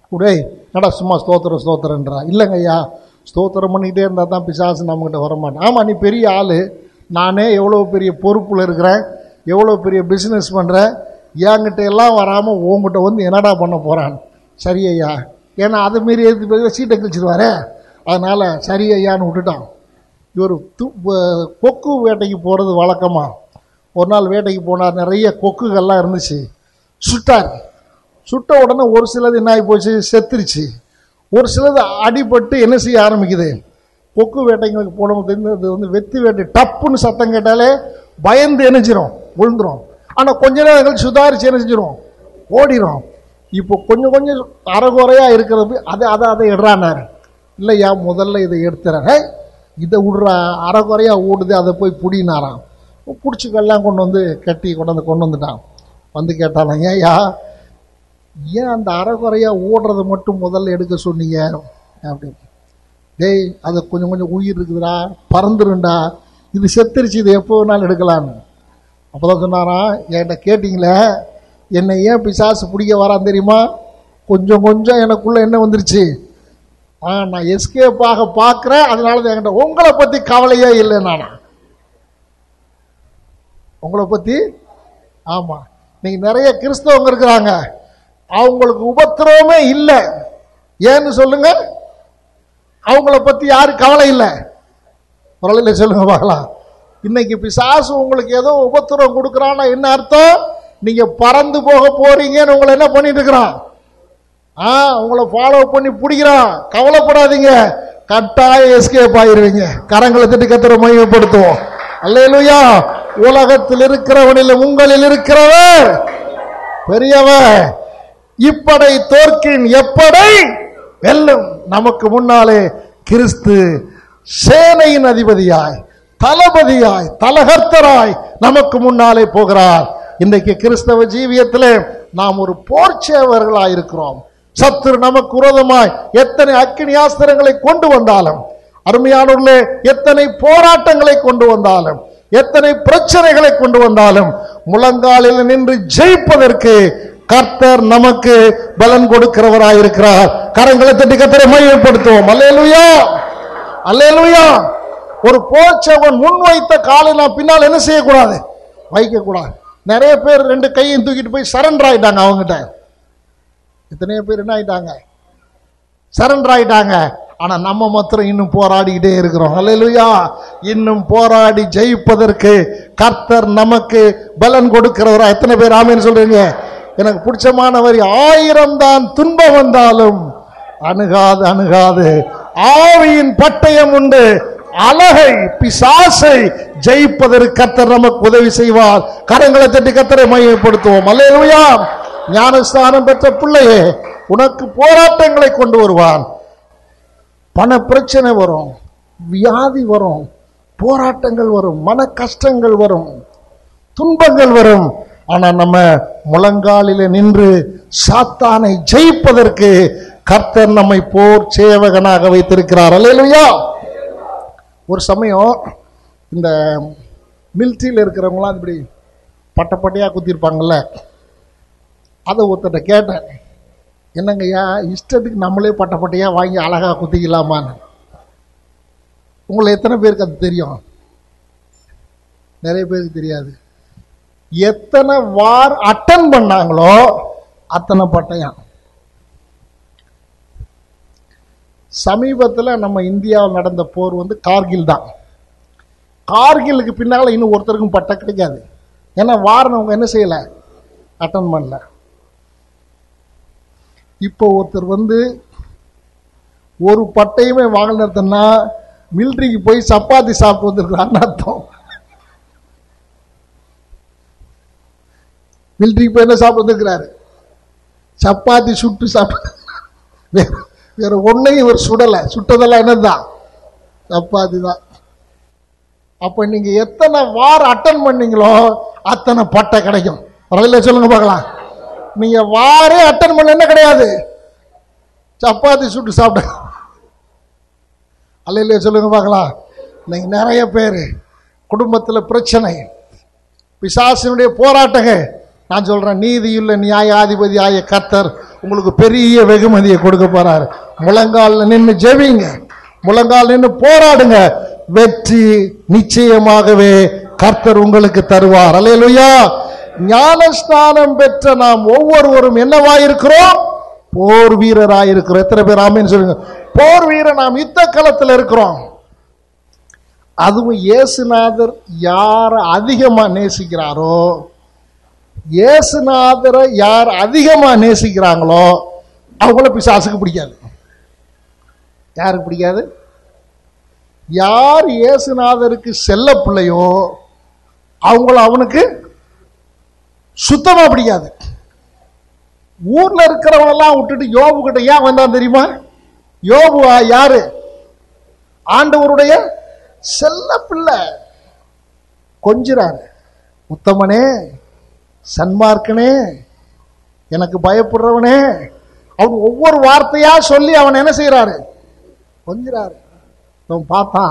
டேய் நடா சும்மா ஸ்தோத்திரம் ஸ்தோத்திரன்றா இல்லைங்க ஐயா ஸ்தோத்திரம் பண்ணிக்கிட்டே இருந்தால் தான் பிசாசு நம்மகிட்ட வரமாட்டேன் ஆமாம் நீ பெரிய ஆள் நானே எவ்வளோ பெரிய பொறுப்பில் இருக்கிறேன் எவ்வளோ பெரிய பிஸ்னஸ் பண்ணுறேன் என்கிட்ட எல்லாம் வராமல் உங்ககிட்ட வந்து என்னடா பண்ண போகிறான் சரி ஐயா ஏன்னா அதை மாரி எடுத்து போய் சீட்டை கழிச்சிருவாரே அதனால் சரி ஐயான்னு விட்டுட்டான் இவர் து வ- கொக்கு வேட்டைக்கு போகிறது வழக்கமா ஒரு நாள் வேட்டைக்கு போனார் நிறைய கொக்குகள்லாம் இருந்துச்சு சுட்டார் சுட்ட உடனே ஒரு சிலது என்ன ஆகி போச்சு செத்துருச்சு ஒரு சிலது அடிபட்டு என்ன செய்ய ஆரம்பிக்குது கொக்கு வேட்டைங்களுக்கு போனவங்க தெரிஞ்சது வந்து வெத்து வேட்டை டப்புன்னு சத்தம் கேட்டாலே பயந்து எணிச்சிரும் விழுந்துரும் ஆனால் கொஞ்ச நேரம் கழிச்சு சுதாரிச்சு என்ன செஞ்சிரும் ஓடிரும் இப்போ கொஞ்சம் கொஞ்சம் அறகுறையாக இருக்கிறது அதை அதை அதை இடுறானாரு இல்லையா முதல்ல இதை எடுத்துறேன் இதை விடுறா அறகுறையாக ஓடுது அதை போய் புடினாராம் பிடிச்சிக்கெல்லாம் கொண்டு வந்து கட்டி கொண்டு வந்து கொண்டு வந்துட்டான் வந்து கேட்டாலாம் ஏன்யா ஏன் அந்த அறகுறையாக ஓடுறதை மட்டும் முதல்ல எடுக்க சொன்னீங்க அப்படின்னு டேய் அது கொஞ்சம் கொஞ்சம் உயிர் இருக்குதுடா பறந்துருண்டா இது செத்துருச்சு இது எப்போ வேணாலும் எடுக்கலான்னு அப்போ தான் சொன்னாராம் என்கிட்ட கேட்டிங்களே என்னை ஏன் பிசாசு பிடிக்க வரான் தெரியுமா கொஞ்சம் கொஞ்சம் எனக்குள்ளே என்ன வந்துருச்சு ஆ நான் எஸ்கேப் ஆக பார்க்குறேன் அதனால தான் என்கிட்ட உங்களை பற்றி கவலையே இல்லை நானா உங்களை பற்றி ஆமாம் நீங்கள் நிறைய கிறிஸ்தவங்க இருக்கிறாங்க அவங்களுக்கு உபத்திரவமே இல்லை ஏன்னு சொல்லுங்க அவங்கள பற்றி யாரும் கவலை இல்லை பரவாயில்ல சொல்லுங்க பார்க்கலாம் இன்னைக்கு பிசாசு உங்களுக்கு ஏதோ உபத்திரம் கொடுக்குறான்னா என்ன அர்த்தம் நீங்க பறந்து போக போறீங்கன்னு உங்களை என்ன பண்ணிட்டு இருக்கிறான் ஆ உங்களை ஃபாலோ பண்ணி பிடிக்கிறான் கவலைப்படாதீங்க கட்டாய எஸ்கேப் ஆயிருவீங்க கரங்களை தட்டி கத்திர மையப்படுத்துவோம் அல்லேலூயா உலகத்தில் இருக்கிறவனில் உங்களில் இருக்கிறவர் பெரியவர் இப்படை தோற்கின் எப்படை வெல்லும் நமக்கு முன்னாலே கிறிஸ்து சேனையின் அதிபதியாய் தளபதியாய் தலகர்த்தராய் நமக்கு முன்னாலே போகிறார் இன்றைக்கு கிறிஸ்தவ ஜீவியத்திலே நாம் ஒரு போர்ச்சேவர்களாய் இருக்கிறோம் சத்துரு நமக்கு விரோதமாய் எத்தனை அக்கினி ஆஸ்திரங்களை கொண்டு வந்தாலும் அருமையானவர்களே எத்தனை போராட்டங்களை கொண்டு வந்தாலும் எத்தனை பிரச்சனைகளை கொண்டு வந்தாலும் முழங்காலில் நின்று ஜெயிப்பதற்கு கர்த்தர் நமக்கு பலன் கொடுக்கிறவராயிருக்கிறார் கரங்களை தட்டி கத்தரை மையப்படுத்துவோம் அல்லேலூயா அல்லேலூயா ஒரு போச்சவன் முன் வைத்த காலை நான் பின்னால் என்ன செய்யக்கூடாது வைக்கக்கூடாது நிறைய பேர் ரெண்டு கையும் தூக்கிட்டு போய் சரண்டர் ஆயிட்டாங்க அவங்ககிட்ட எத்தனையோ பேர் என்ன ஆயிட்டாங்க சரண்டர் ஆயிட்டாங்க ஆனா நம்ம மாத்திரம் இன்னும் போராடிக்கிட்டே இருக்கிறோம் அல்லேலூயா இன்னும் போராடி ஜெயிப்பதற்கு கர்த்தர் நமக்கு பலன் கொடுக்கிறவரா எத்தனை பேர் ஆமேன்னு சொல்றீங்க எனக்கு பிடிச்சமான வரி ஆயிரம் தான் துன்பம் வந்தாலும் அணுகாது அணுகாது ஆவியின் பட்டயம் உண்டு அழகை பிசாசை ஜெயிப்பதற்கு கர்த்தர் நமக்கு உதவி செய்வார் கரங்களை தட்டி கர்த்தரை மையப்படுத்துவோம் அல்லேலூயா ஞானஸ்தானம் பெற்ற பிள்ளையே உனக்கு போராட்டங்களை கொண்டு வருவான் பண பிரச்சனை வரும் வியாதி வரும் போராட்டங்கள் வரும் மன கஷ்டங்கள் வரும் துன்பங்கள் வரும் ஆனா நம்ம முழங்காலில நின்று சாத்தானை ஜெயிப்பதற்கு கர்த்தர் நம்மை போர் சேவகனாக வைத்திருக்கிறார் அல்லேலூயா ஒரு சமயம் இந்த மிலிட்ரியில் இருக்கிறவங்களாம் இப்படி பட்டை பட்டையாக குத்திருப்பாங்கல்ல அதை ஒருத்தட்ட கேட்டேன் என்னங்கய்யா இஷ்டத்துக்கு நம்மளே பட்டை பட்டையாக வாங்கி அழகாக குத்திக்கலாமான்னு உங்களை எத்தனை பேருக்கு அது தெரியும் நிறைய பேருக்கு தெரியாது எத்தனை வார் அட்டன் பண்ணாங்களோ அத்தனை பட்டயம் சமீபத்தில் நம்ம இந்தியாவில் நடந்த போர் வந்து கார்கில் தான் கார்கிலுக்கு பின்னால் இன்னும் ஒருத்தருக்கும் பட்டை கிடைக்காது ஏன்னா வாரணவங்க என்ன செய்யலை அட்டன் பண்ணல இப்போ ஒருத்தர் வந்து ஒரு பட்டையுமே வாங்கினதுன்னா மிலிட்ரிக்கு போய் சப்பாத்தி சாப்பிட்டு வந்திருக்கிறான்னு அர்த்தம் மிலிட்ரிக்கு போய் என்ன சாப்பிட்டு வந்திருக்கிறாரு சப்பாத்தி சுட்டு சாப்பிட்டு வேற வேற ஒன்றையும் இவர் சுடலை சுட்டதெல்லாம் என்னதுதான் சப்பாத்தி தான் அப்ப நீங்க எத்தனை வார் அட்டன் பண்ணீங்களோ அத்தனை பட்டை கிடைக்கும் பரவாயில்ல சொல்லுங்க பார்க்கலாம் நீங்க வாரே அட்டன் பண்ண என்ன கிடையாது சப்பாத்தி சுட்டு சாப்பிட அல்ல இல்லையா சொல்லுங்க பார்க்கலாம் இன்னைக்கு நிறைய பேர் குடும்பத்தில் பிரச்சனை பிசாசினுடைய போராட்டங்க நான் சொல்றேன் நீதியுள்ள நியாயாதிபதியாய கர்த்தர் உங்களுக்கு பெரிய வெகுமதியை கொடுக்க போறாரு முழங்கால் நின்று ஜெபிங்க முழங்கால் நின்று போராடுங்க வெற்றி நிச்சயமாகவே கர்த்தர் உங்களுக்கு தருவார் அல்லேலூயா ஞானஸ்நானம் பெற்ற நாம் ஒவ்வொருவரும் என்னவாயிருக்கிறோம் போர் வீரராயிருக்கிறோம் எத்தனை பேர் ஆமேன்னு சொல்லுங்க போர் வீரர் நாம் யுத்த களத்தில் இருக்கிறோம் அதுவும் இயேசுநாதர் யாரை அதிகமா நேசிக்கிறாரோ இயேசுநாதரை யார் அதிகமா நேசிக்கிறாங்களோ அவங்கள பிசாசுக்கு பிடிக்காது யாருக்கு பிடிக்காது யார் இயேசுநாதருக்கு செல்ல பிள்ளையோ அவங்கள அவனுக்கு சுத்தமா பிடிக்காது ஊர்ல இருக்கிறவனெல்லாம் விட்டுட்டு யோபு கிட்ட ஏன் வந்தான் தெரியுமா யோபு யாரு ஆண்டவருடைய செல்ல பிள்ளை கொஞ்சிறாரு உத்தமனே சன்மார்க்கனே எனக்கு பயப்படுறவனே அவன் ஒவ்வொரு வார்த்தையா சொல்லி அவன் என்ன செய்யறாரு கொஞ்சிறாரு அவன் பார்த்தான்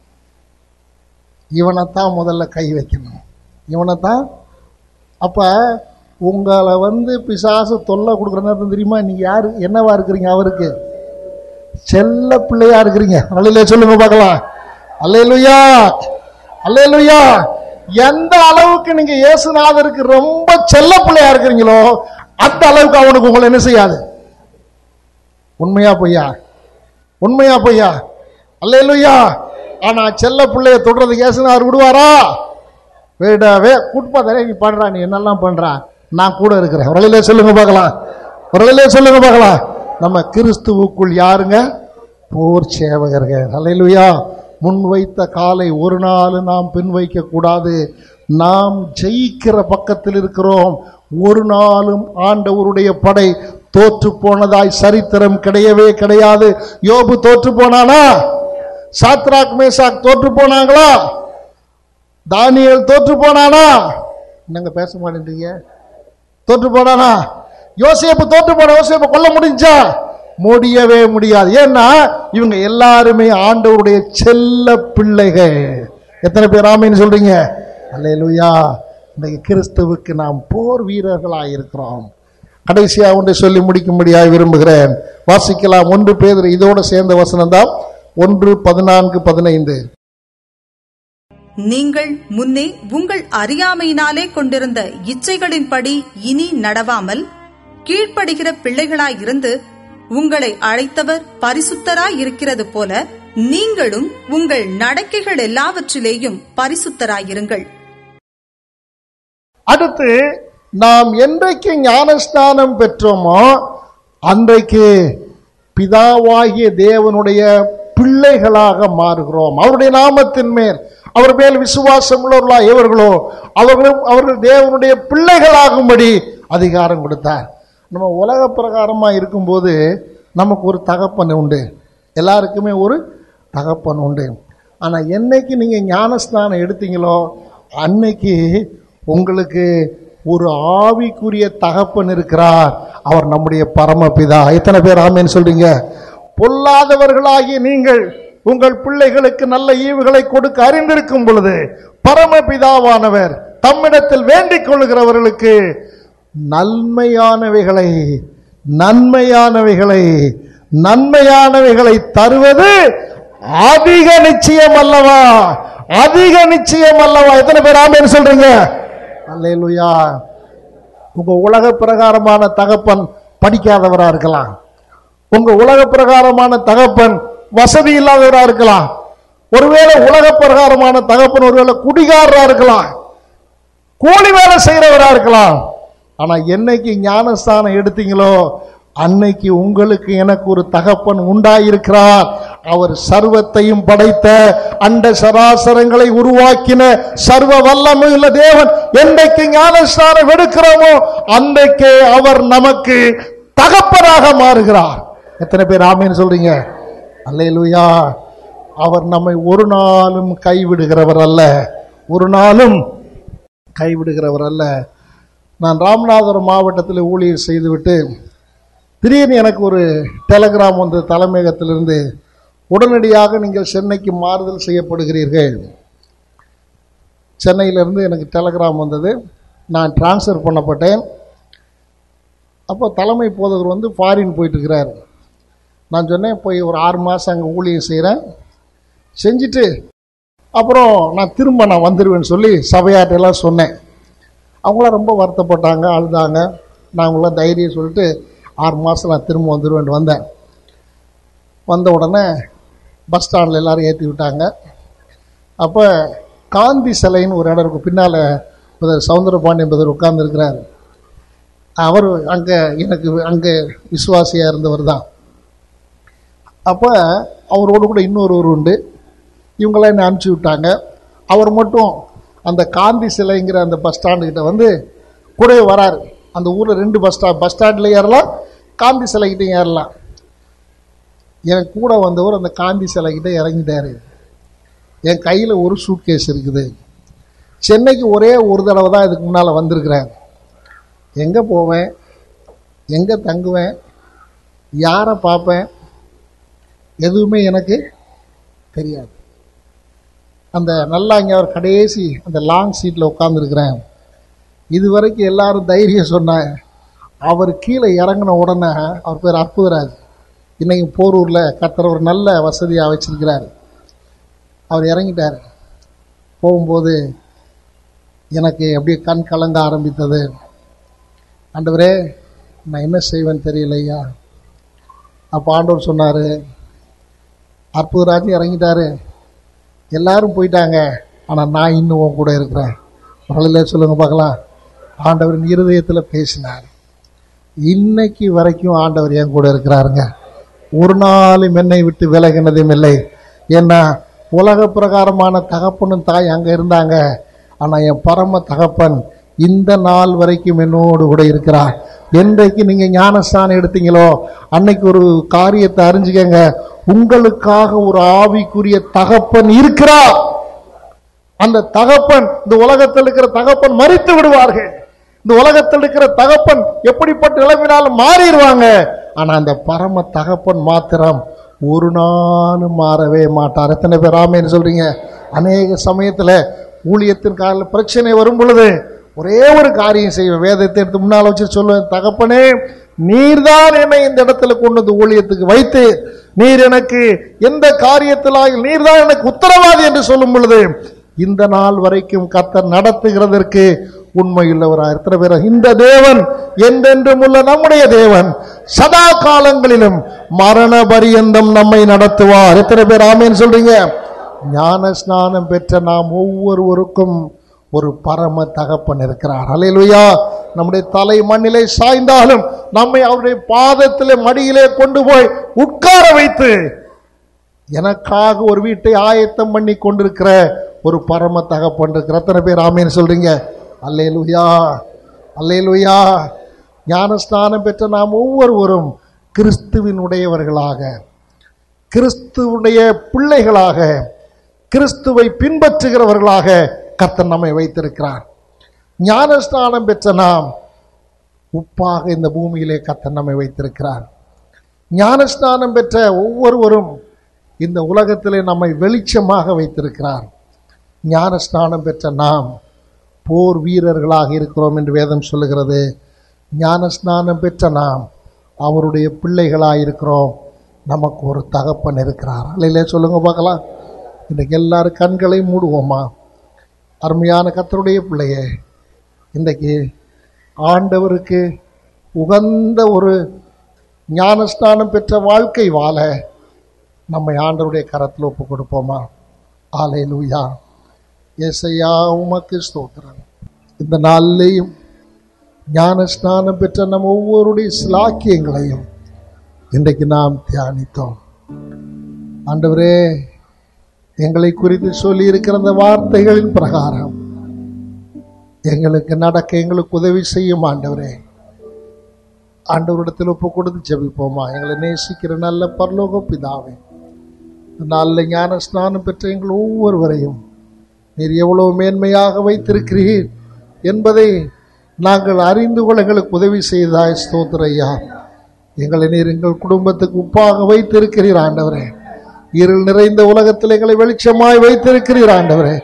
இவனைத்தான் முதல்ல கை வைக்கணும் இவனைத்தான் அப்ப உங்களை வந்து பிசாசு தொல்லை கொடுக்குற நேரத்தில் தெரியுமா நீங்க யாரு என்னவா இருக்கிறீங்க அவருக்கு செல்ல பிள்ளையா இருக்கிறீங்க அல்லையில சொல்லுங்க பார்க்கலாம் அல்லேலுயா அல்லேலுயா எந்த அளவுக்கு நீங்க இயேசுநாதருக்கு ரொம்ப செல்ல பிள்ளையா இருக்கிறீங்களோ அந்த அளவுக்கு அவனுக்கு உங்களை என்ன செய்யாது உண்மையா பொய்யா உண்மையா பொய்யா அல்லேலுயா ஆனா செல்ல பிள்ளைய தொடுறதுக்கு இயேசுநாதர் விடுவாரா விடவே கூட்பாதானே நீ பண்றா நீ என்னெல்லாம் பண்றா நான் கூட இருக்கிறேன் உரளிலே சொல்லுங்க பார்க்கலாம் உரளிலே சொல்லுங்க பார்க்கலாம் நம்ம கிறிஸ்துவுக்குள் யாருங்க போர் சேவகர்கள் அல்லேலுயா முன் வைத்த காலை ஒரு நாள் நாம் பின் வைக்க கூடாது நாம் ஜெயிக்கிற பக்கத்தில் இருக்கிறோம் ஒரு நாளும் ஆண்டவருடைய படை தோற்று போனதாய் சரித்திரம் கிடையவே கிடையாது யோபு தோற்று போனானா சாத்ராக் மேசாக் தோற்று போனாங்களா தானியல் தோற்று போனானா என்னங்க பேச மாட்டேன்றீங்க தோற்று போனானா யோசேப்பு தோற்று போன யோசேப்பு கொல்ல முடிஞ்சா முடியவே முடியாது ஏன்னா இவங்க எல்லாருமே ஆண்டவருடைய செல்ல பிள்ளைகள் எத்தனை பேர் ஆமைன்னு சொல்றீங்க அல்லேலூயா இன்னைக்கு கிறிஸ்துவுக்கு நாம் போர் வீரர்களாக இருக்கிறோம் கடைசியா ஒன்றை சொல்லி முடிக்கும்படியாக விரும்புகிறேன் வாசிக்கலாம் ஒன்று பேர் இதோடு சேர்ந்த வசனம் தான் ஒன்று பதினான்கு பதினைந்து நீங்கள் முன்னே உங்கள் அறியாமையினாலே கொண்டிருந்த இச்சைகளின்படி இனி நடவாமல் கீழ்ப்படுகிற பிள்ளைகளாயிருந்து உங்களை அழைத்தவர் பரிசுத்தராயிருக்கிறது போல நீங்களும் உங்கள் நடக்கைகள் எல்லாவற்றிலேயும் பரிசுத்தராயிருங்கள் அடுத்து நாம் என்றைக்கு ஞானஸ்நானம் பெற்றோமோ அன்றைக்கு பிதாவாகிய தேவனுடைய பிள்ளைகளாக மாறுகிறோம் அவருடைய நாமத்தின் மேல் அவர் மேல் விசுவாசம் உள்ளவர்களா எவர்களோ அவர்களும் அவர்கள் தேவனுடைய பிள்ளைகளாகும்படி அதிகாரம் கொடுத்தார் நம்ம உலக பிரகாரமா இருக்கும்போது நமக்கு ஒரு தகப்பன் உண்டு எல்லாருக்குமே ஒரு தகப்பன் உண்டு ஆனா என்னைக்கு நீங்க ஞானஸ்நானம் எடுத்தீங்களோ அன்னைக்கு உங்களுக்கு ஒரு ஆவிக்குரிய தகப்பன் இருக்கிறார் அவர் நம்முடைய பரமபிதா எத்தனை பேர் ஆமேன்னு சொல்றீங்க பொல்லாதவர்களாகிய நீங்கள் உங்கள் பிள்ளைகளுக்கு நல்ல ஈவுகளை கொடுக்க அறிந்திருக்கும் பொழுது பரமபிதாவானவர் தம்மிடத்தில் வேண்டிக் கொள்கிறவர்களுக்கு நன்மையானவைகளை நன்மையானவைகளை நன்மையானவைகளை தருவது அதிக நிச்சயம் அல்லவா அதிக நிச்சயம் அல்லவா எத்தனை பேர் ஆமேன்னு சொல்றீங்க அல்லேலூயா உங்க உலக பிரகாரமான தகப்பன் படிக்காதவரா இருக்கலாம் உங்க உலக பிரகாரமான தகப்பன் வசதி இல்லாதவரா இருக்கலாம் ஒருவேளை உலக பிரகாரமான தகப்பன் ஒருவேளை குடிகாரரா இருக்கலாம் கூலி வேலை செய்யறவரா இருக்கலாம் ஆனா என்னைக்கு ஞானஸ்தானம் எடுத்தீங்களோ அன்னைக்கு உங்களுக்கு எனக்கு ஒரு தகப்பன் உண்டாயிருக்கிறார் அவர் சர்வத்தையும் படைத்த அண்ட சராசரங்களை உருவாக்கின சர்வ வல்லமையுள்ள தேவன் என்றைக்கு ஞானஸ்தானம் எடுக்கிறோமோ அன்றைக்கே அவர் நமக்கு தகப்பனாக மாறுகிறார் எத்தனை பேர் ஆமேன்னு சொல்றீங்க அல்லேலூயா அவர் நம்மை ஒரு நாளும் கைவிடுகிறவர் அல்ல ஒரு நாளும் கைவிடுகிறவர் அல்ல நான் ராமநாதபுரம் மாவட்டத்தில் ஊழியர் செய்துவிட்டு திடீர்னு எனக்கு ஒரு டெலகிராம் வந்த தலைமையகத்திலிருந்து உடனடியாக நீங்கள் சென்னைக்கு மாறுதல் செய்யப்படுகிறீர்கள் சென்னையிலிருந்து எனக்கு டெலகிராம் வந்தது நான் டிரான்ஸ்ஃபர் பண்ணப்பட்டேன் அப்போ தலைமை போதகர் வந்து ஃபாரின் போயிட்டுருக்கிறார் நான் சொன்னேன் போய் ஒரு ஆறு மாதம் அங்கே ஊழியம் செய்கிறேன் செஞ்சுட்டு அப்புறம் நான் திரும்ப நான் வந்துடுவேன்னு சொல்லி சபையார்ட்ட எல்லாம் சொன்னேன் அவங்களாம் ரொம்ப வருத்தப்பட்டாங்க அழுதாங்க நான் அவங்களாம் தைரியம் சொல்லிட்டு ஆறு மாதம் நான் திரும்ப வந்துடுவேன் வந்தேன் வந்த உடனே பஸ் ஸ்டாண்டில் எல்லாரும் ஏற்றி விட்டாங்க அப்போ காந்தி சிலைன்னு ஒரு இடம் இருக்கும் பின்னால் புதர் சவுந்தரபாண்டியன் புதர் உட்கார்ந்துருக்கிறார் அவர் அங்கே எனக்கு அங்கே விசுவாசியாக இருந்தவர் தான் அப்போ அவரோடு கூட இன்னொருவர் உண்டு இவங்களாம் என்னை அனுப்பிச்சி விட்டாங்க அவர் மட்டும் அந்த காந்தி சிலைங்கிற அந்த பஸ் ஸ்டாண்டுக்கிட்ட வந்து கூடவே வராரு அந்த ஊரில் ரெண்டு பஸ் ஸ்டாண்ட் பஸ் ஸ்டாண்டில் ஏறலாம் காந்தி சிலைக்கிட்டையும் ஏறலாம் என் கூட வந்தவர் அந்த காந்தி சிலைக்கிட்ட இறங்கிட்டாரு என் கையில் ஒரு சூட்கேஸ் இருக்குது சென்னைக்கு ஒரே ஒரு தடவை தான் இதுக்கு முன்னால் வந்திருக்கிறேன் எங்கே போவேன் எங்கே தங்குவேன் யாரை பார்ப்பேன் எதுவுமே எனக்கு தெரியாது அந்த நல்லா இங்கே அவர் கடைசி அந்த லாங் சீட்டில் உட்காந்துருக்கிறேன் இது வரைக்கும் எல்லாரும் தைரியம் சொன்னாங்க அவர் கீழே இறங்கின உடனே அவர் பேர் அற்புதராஜ் இன்னைக்கு போரூரில் கத்துற ஒரு நல்ல வசதியாக வச்சிருக்கிறார் அவர் இறங்கிட்டார் போகும்போது எனக்கு அப்படியே கண் கலங்க ஆரம்பித்தது ஆண்டவரே நான் என்ன செய்வேன்னு தெரியலையா அப்போ ஆண்டவர் சொன்னார் அற்புதராஜ் இறங்கிட்டாரு எல்லாரும் போயிட்டாங்க ஆனால் நான் இன்னும் உன் கூட இருக்கிறேன் முதல்ல சொல்லுங்க பார்க்கலாம் ஆண்டவரின் இருதயத்தில் பேசினார் இன்னைக்கு வரைக்கும் ஆண்டவர் என் கூட இருக்கிறாருங்க ஒரு நாளும் என்னை விட்டு விலகினதும் இல்லை ஏன்னா உலக பிரகாரமான தகப்பனும் தாய் அங்கே இருந்தாங்க ஆனால் என் பரம தகப்பன் இந்த நாள் வரைக்கும் என்னோடு கூட இருக்கிறார் என்றைக்கு நீங்க ஞானஸ்தானம் எடுத்தீங்களோ அன்னைக்கு ஒரு காரியத்தை அறிஞ்சுக்கங்க உங்களுக்காக ஒரு ஆவிக்குரிய தகப்பன் இருக்கிறார் அந்த தகப்பன் இந்த உலகத்தில் இருக்கிற தகப்பன் மறித்து விடுவார்கள் இந்த உலகத்தில் இருக்கிற தகப்பன் எப்படிப்பட்ட நிலைமைனாலும் மாறிடுவாங்க ஆனா அந்த பரம தகப்பன் மாத்திரம் ஒரு நாளும் மாறவே மாட்டார் எத்தனை பேர் ஆமேன்னு சொல்றீங்க அநேக சமயத்துல ஊழியத்தின் கால பிரச்சனை வரும் பொழுது ஒரே ஒரு காரியம் செய்வேன் வேதத்தை எடுத்து முன்னால் வச்சு சொல்லுவேன் தகப்பனே நீர்தான் என்னை இந்த இடத்துல கொண்டு வந்து ஊழியத்துக்கு வைத்து நீர் எனக்கு எந்த காரியத்திலாக நீர்தான் எனக்கு உத்தரவாதி என்று சொல்லும் பொழுது இந்த நாள் வரைக்கும் கர்த்தர் நடத்துகிறதற்கு உண்மையுள்ளவராக எத்தனை பேர் இந்த தேவன் என்றென்றும் உள்ள நம்முடைய தேவன் சதா காலங்களிலும் மரண பரியந்தம் நம்மை நடத்துவார் எத்தனை பேர் ஆமேன்னு சொல்றீங்க ஞான ஸ்நானம் பெற்ற நாம் ஒவ்வொருவருக்கும் ஒரு பரம தகப்பன் இருக்கிறார் அலையிலுயா நம்முடைய தலை மண்ணிலே சாய்ந்தாலும் நம்மை அவருடைய பாதத்திலே மடியிலே கொண்டு போய் உட்கார வைத்து எனக்காக ஒரு வீட்டை ஆயத்தம் பண்ணி கொண்டிருக்கிற ஒரு பரம தகப்பன் இருக்கிற எத்தனை பேர் ஆமேன்னு சொல்றீங்க அல்லேலுயா அல்லேலுயா ஞானஸ்நானம் பெற்ற நாம் ஒவ்வொருவரும் கிறிஸ்துவினுடையவர்களாக கிறிஸ்துவுடைய பிள்ளைகளாக கிறிஸ்துவை பின்பற்றுகிறவர்களாக கர்த்தர் நம்மை வைத்திருக்கிறார் ஞானஸ்நானம் பெற்ற நாம் உப்பாக இந்த பூமியிலே கர்த்தர் நம்மை வைத்திருக்கிறார் ஞானஸ்நானம் பெற்ற ஒவ்வொருவரும் இந்த உலகத்திலே நம்மை வெளிச்சமாக வைத்திருக்கிறார் ஞானஸ்நானம் பெற்ற நாம் போர் வீரர்களாக இருக்கிறோம் என்று வேதம் சொல்லுகிறது ஞானஸ்நானம் பெற்ற நாம் அவருடைய பிள்ளைகளாக இருக்கிறோம் நமக்கு ஒரு தகப்பன் இருக்கிறார் அல்லையிலே சொல்லுங்க பார்க்கலாம் இன்றைக்கு எல்லாரும் கண்களை மூடுவோமா அருமையான கத்தருடைய பிள்ளையே இன்றைக்கு ஆண்டவருக்கு உகந்த ஒரு ஞானஸ்நானம் பெற்ற வாழ்க்கை வாழ நம்மை ஆண்டவருடைய கரத்தில் ஒப்பு கொடுப்போமா ஆலை லூயா ஏசையா உமக்கு ஸ்தோத்திரம் இந்த நாளிலேயும் ஞான ஸ்நானம் பெற்ற நம் ஒவ்வொருடைய சிலாக்கியங்களையும் இன்றைக்கு நாம் தியானித்தோம் ஆண்டவரே எங்களை குறித்து சொல்லி இருக்கிற அந்த வார்த்தைகளின் பிரகாரம் எங்களுக்கு நடக்க எங்களுக்கு உதவி செய்யும் ஆண்டவரே ஆண்டவரிடத்தில் ஒப்பு கொடுத்து ஜெபிப்போமா எங்களை நேசிக்கிற நல்ல பரலோக பிதாவே நல்ல ஞான ஸ்நானம் பெற்ற எங்கள் ஒவ்வொருவரையும் நீர் எவ்வளவு மேன்மையாக வைத்திருக்கிறீர் என்பதை நாங்கள் அறிந்து கொள்ள எங்களுக்கு உதவி செய்தாய் ஸ்தோத்திரையா எங்களை நீர் எங்கள் குடும்பத்துக்கு உப்பாக வைத்திருக்கிறீர் ஆண்டவரே இருள் நிறைந்த உலகத்தில் எங்களை வெளிச்சமாய் வைத்திருக்கிறீர் ஆண்டவரே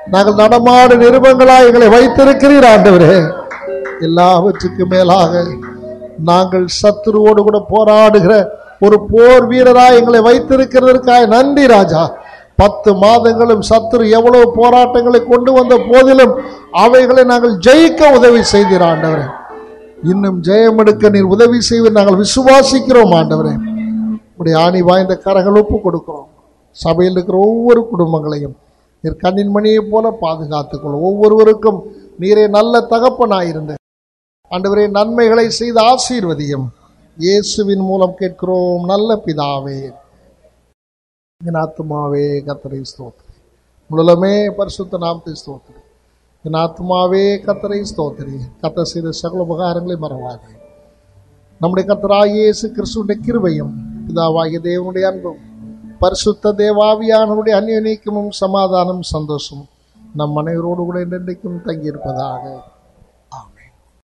நாங்கள் நடமாடு நிருபங்களாய் எங்களை வைத்திருக்கிறீர் ஆண்டவரே எல்லாவற்றுக்கும் மேலாக நாங்கள் சத்துருவோடு கூட போராடுகிற ஒரு போர் வீரராய் எங்களை வைத்திருக்கிறதற்காக நன்றி ராஜா பத்து மாதங்களும் சத்துரு எவ்வளவு போராட்டங்களை கொண்டு வந்த போதிலும் அவைகளை நாங்கள் ஜெயிக்க உதவி செய்தீர் ஆண்டவரே இன்னும் ஜெயம் எடுக்க நீர் உதவி செய்வீர் நாங்கள் விசுவாசிக்கிறோம் ஆண்டவரே உடைய ஆணி வாய்ந்த கரங்கள் ஒப்பு கொடுக்கிறோம் சபையில் இருக்கிற ஒவ்வொரு குடும்பங்களையும் நீர் கண்ணின் மணியைப் போல பாதுகாத்துக்கொள்ளும் ஒவ்வொருவருக்கும் நீரே நல்ல தகப்பனாயிருந்து ஆண்டவரே நன்மைகளை செய்து ஆசீர்வதியும் இயேசுவின் மூலம் கேட்கிறோம் நல்ல பிதாவே என் ஆத்துமாவே கத்தரை ஸ்தோத்திரி முழுலமே பரிசுத்த நாமத்தை ஸ்தோத்திரி என் ஆத்துமாவே கத்தரை ஸ்தோத்திரி கத்த செய்த சகல உபகாரங்களை மறவாதே நம்முடைய கத்தராகிய இயேசு கிறிஸ்துடைய கிருபையும் பிதாவாகிய தேவனுடைய அன்பும் பரிசுத்த தேவாவியானவருடைய அந்நிய நீக்கமும் சமாதானம் சந்தோஷம் நம் அனைவரோடு கூட என்றென்றைக்கும் தங்கியிருப்பதாக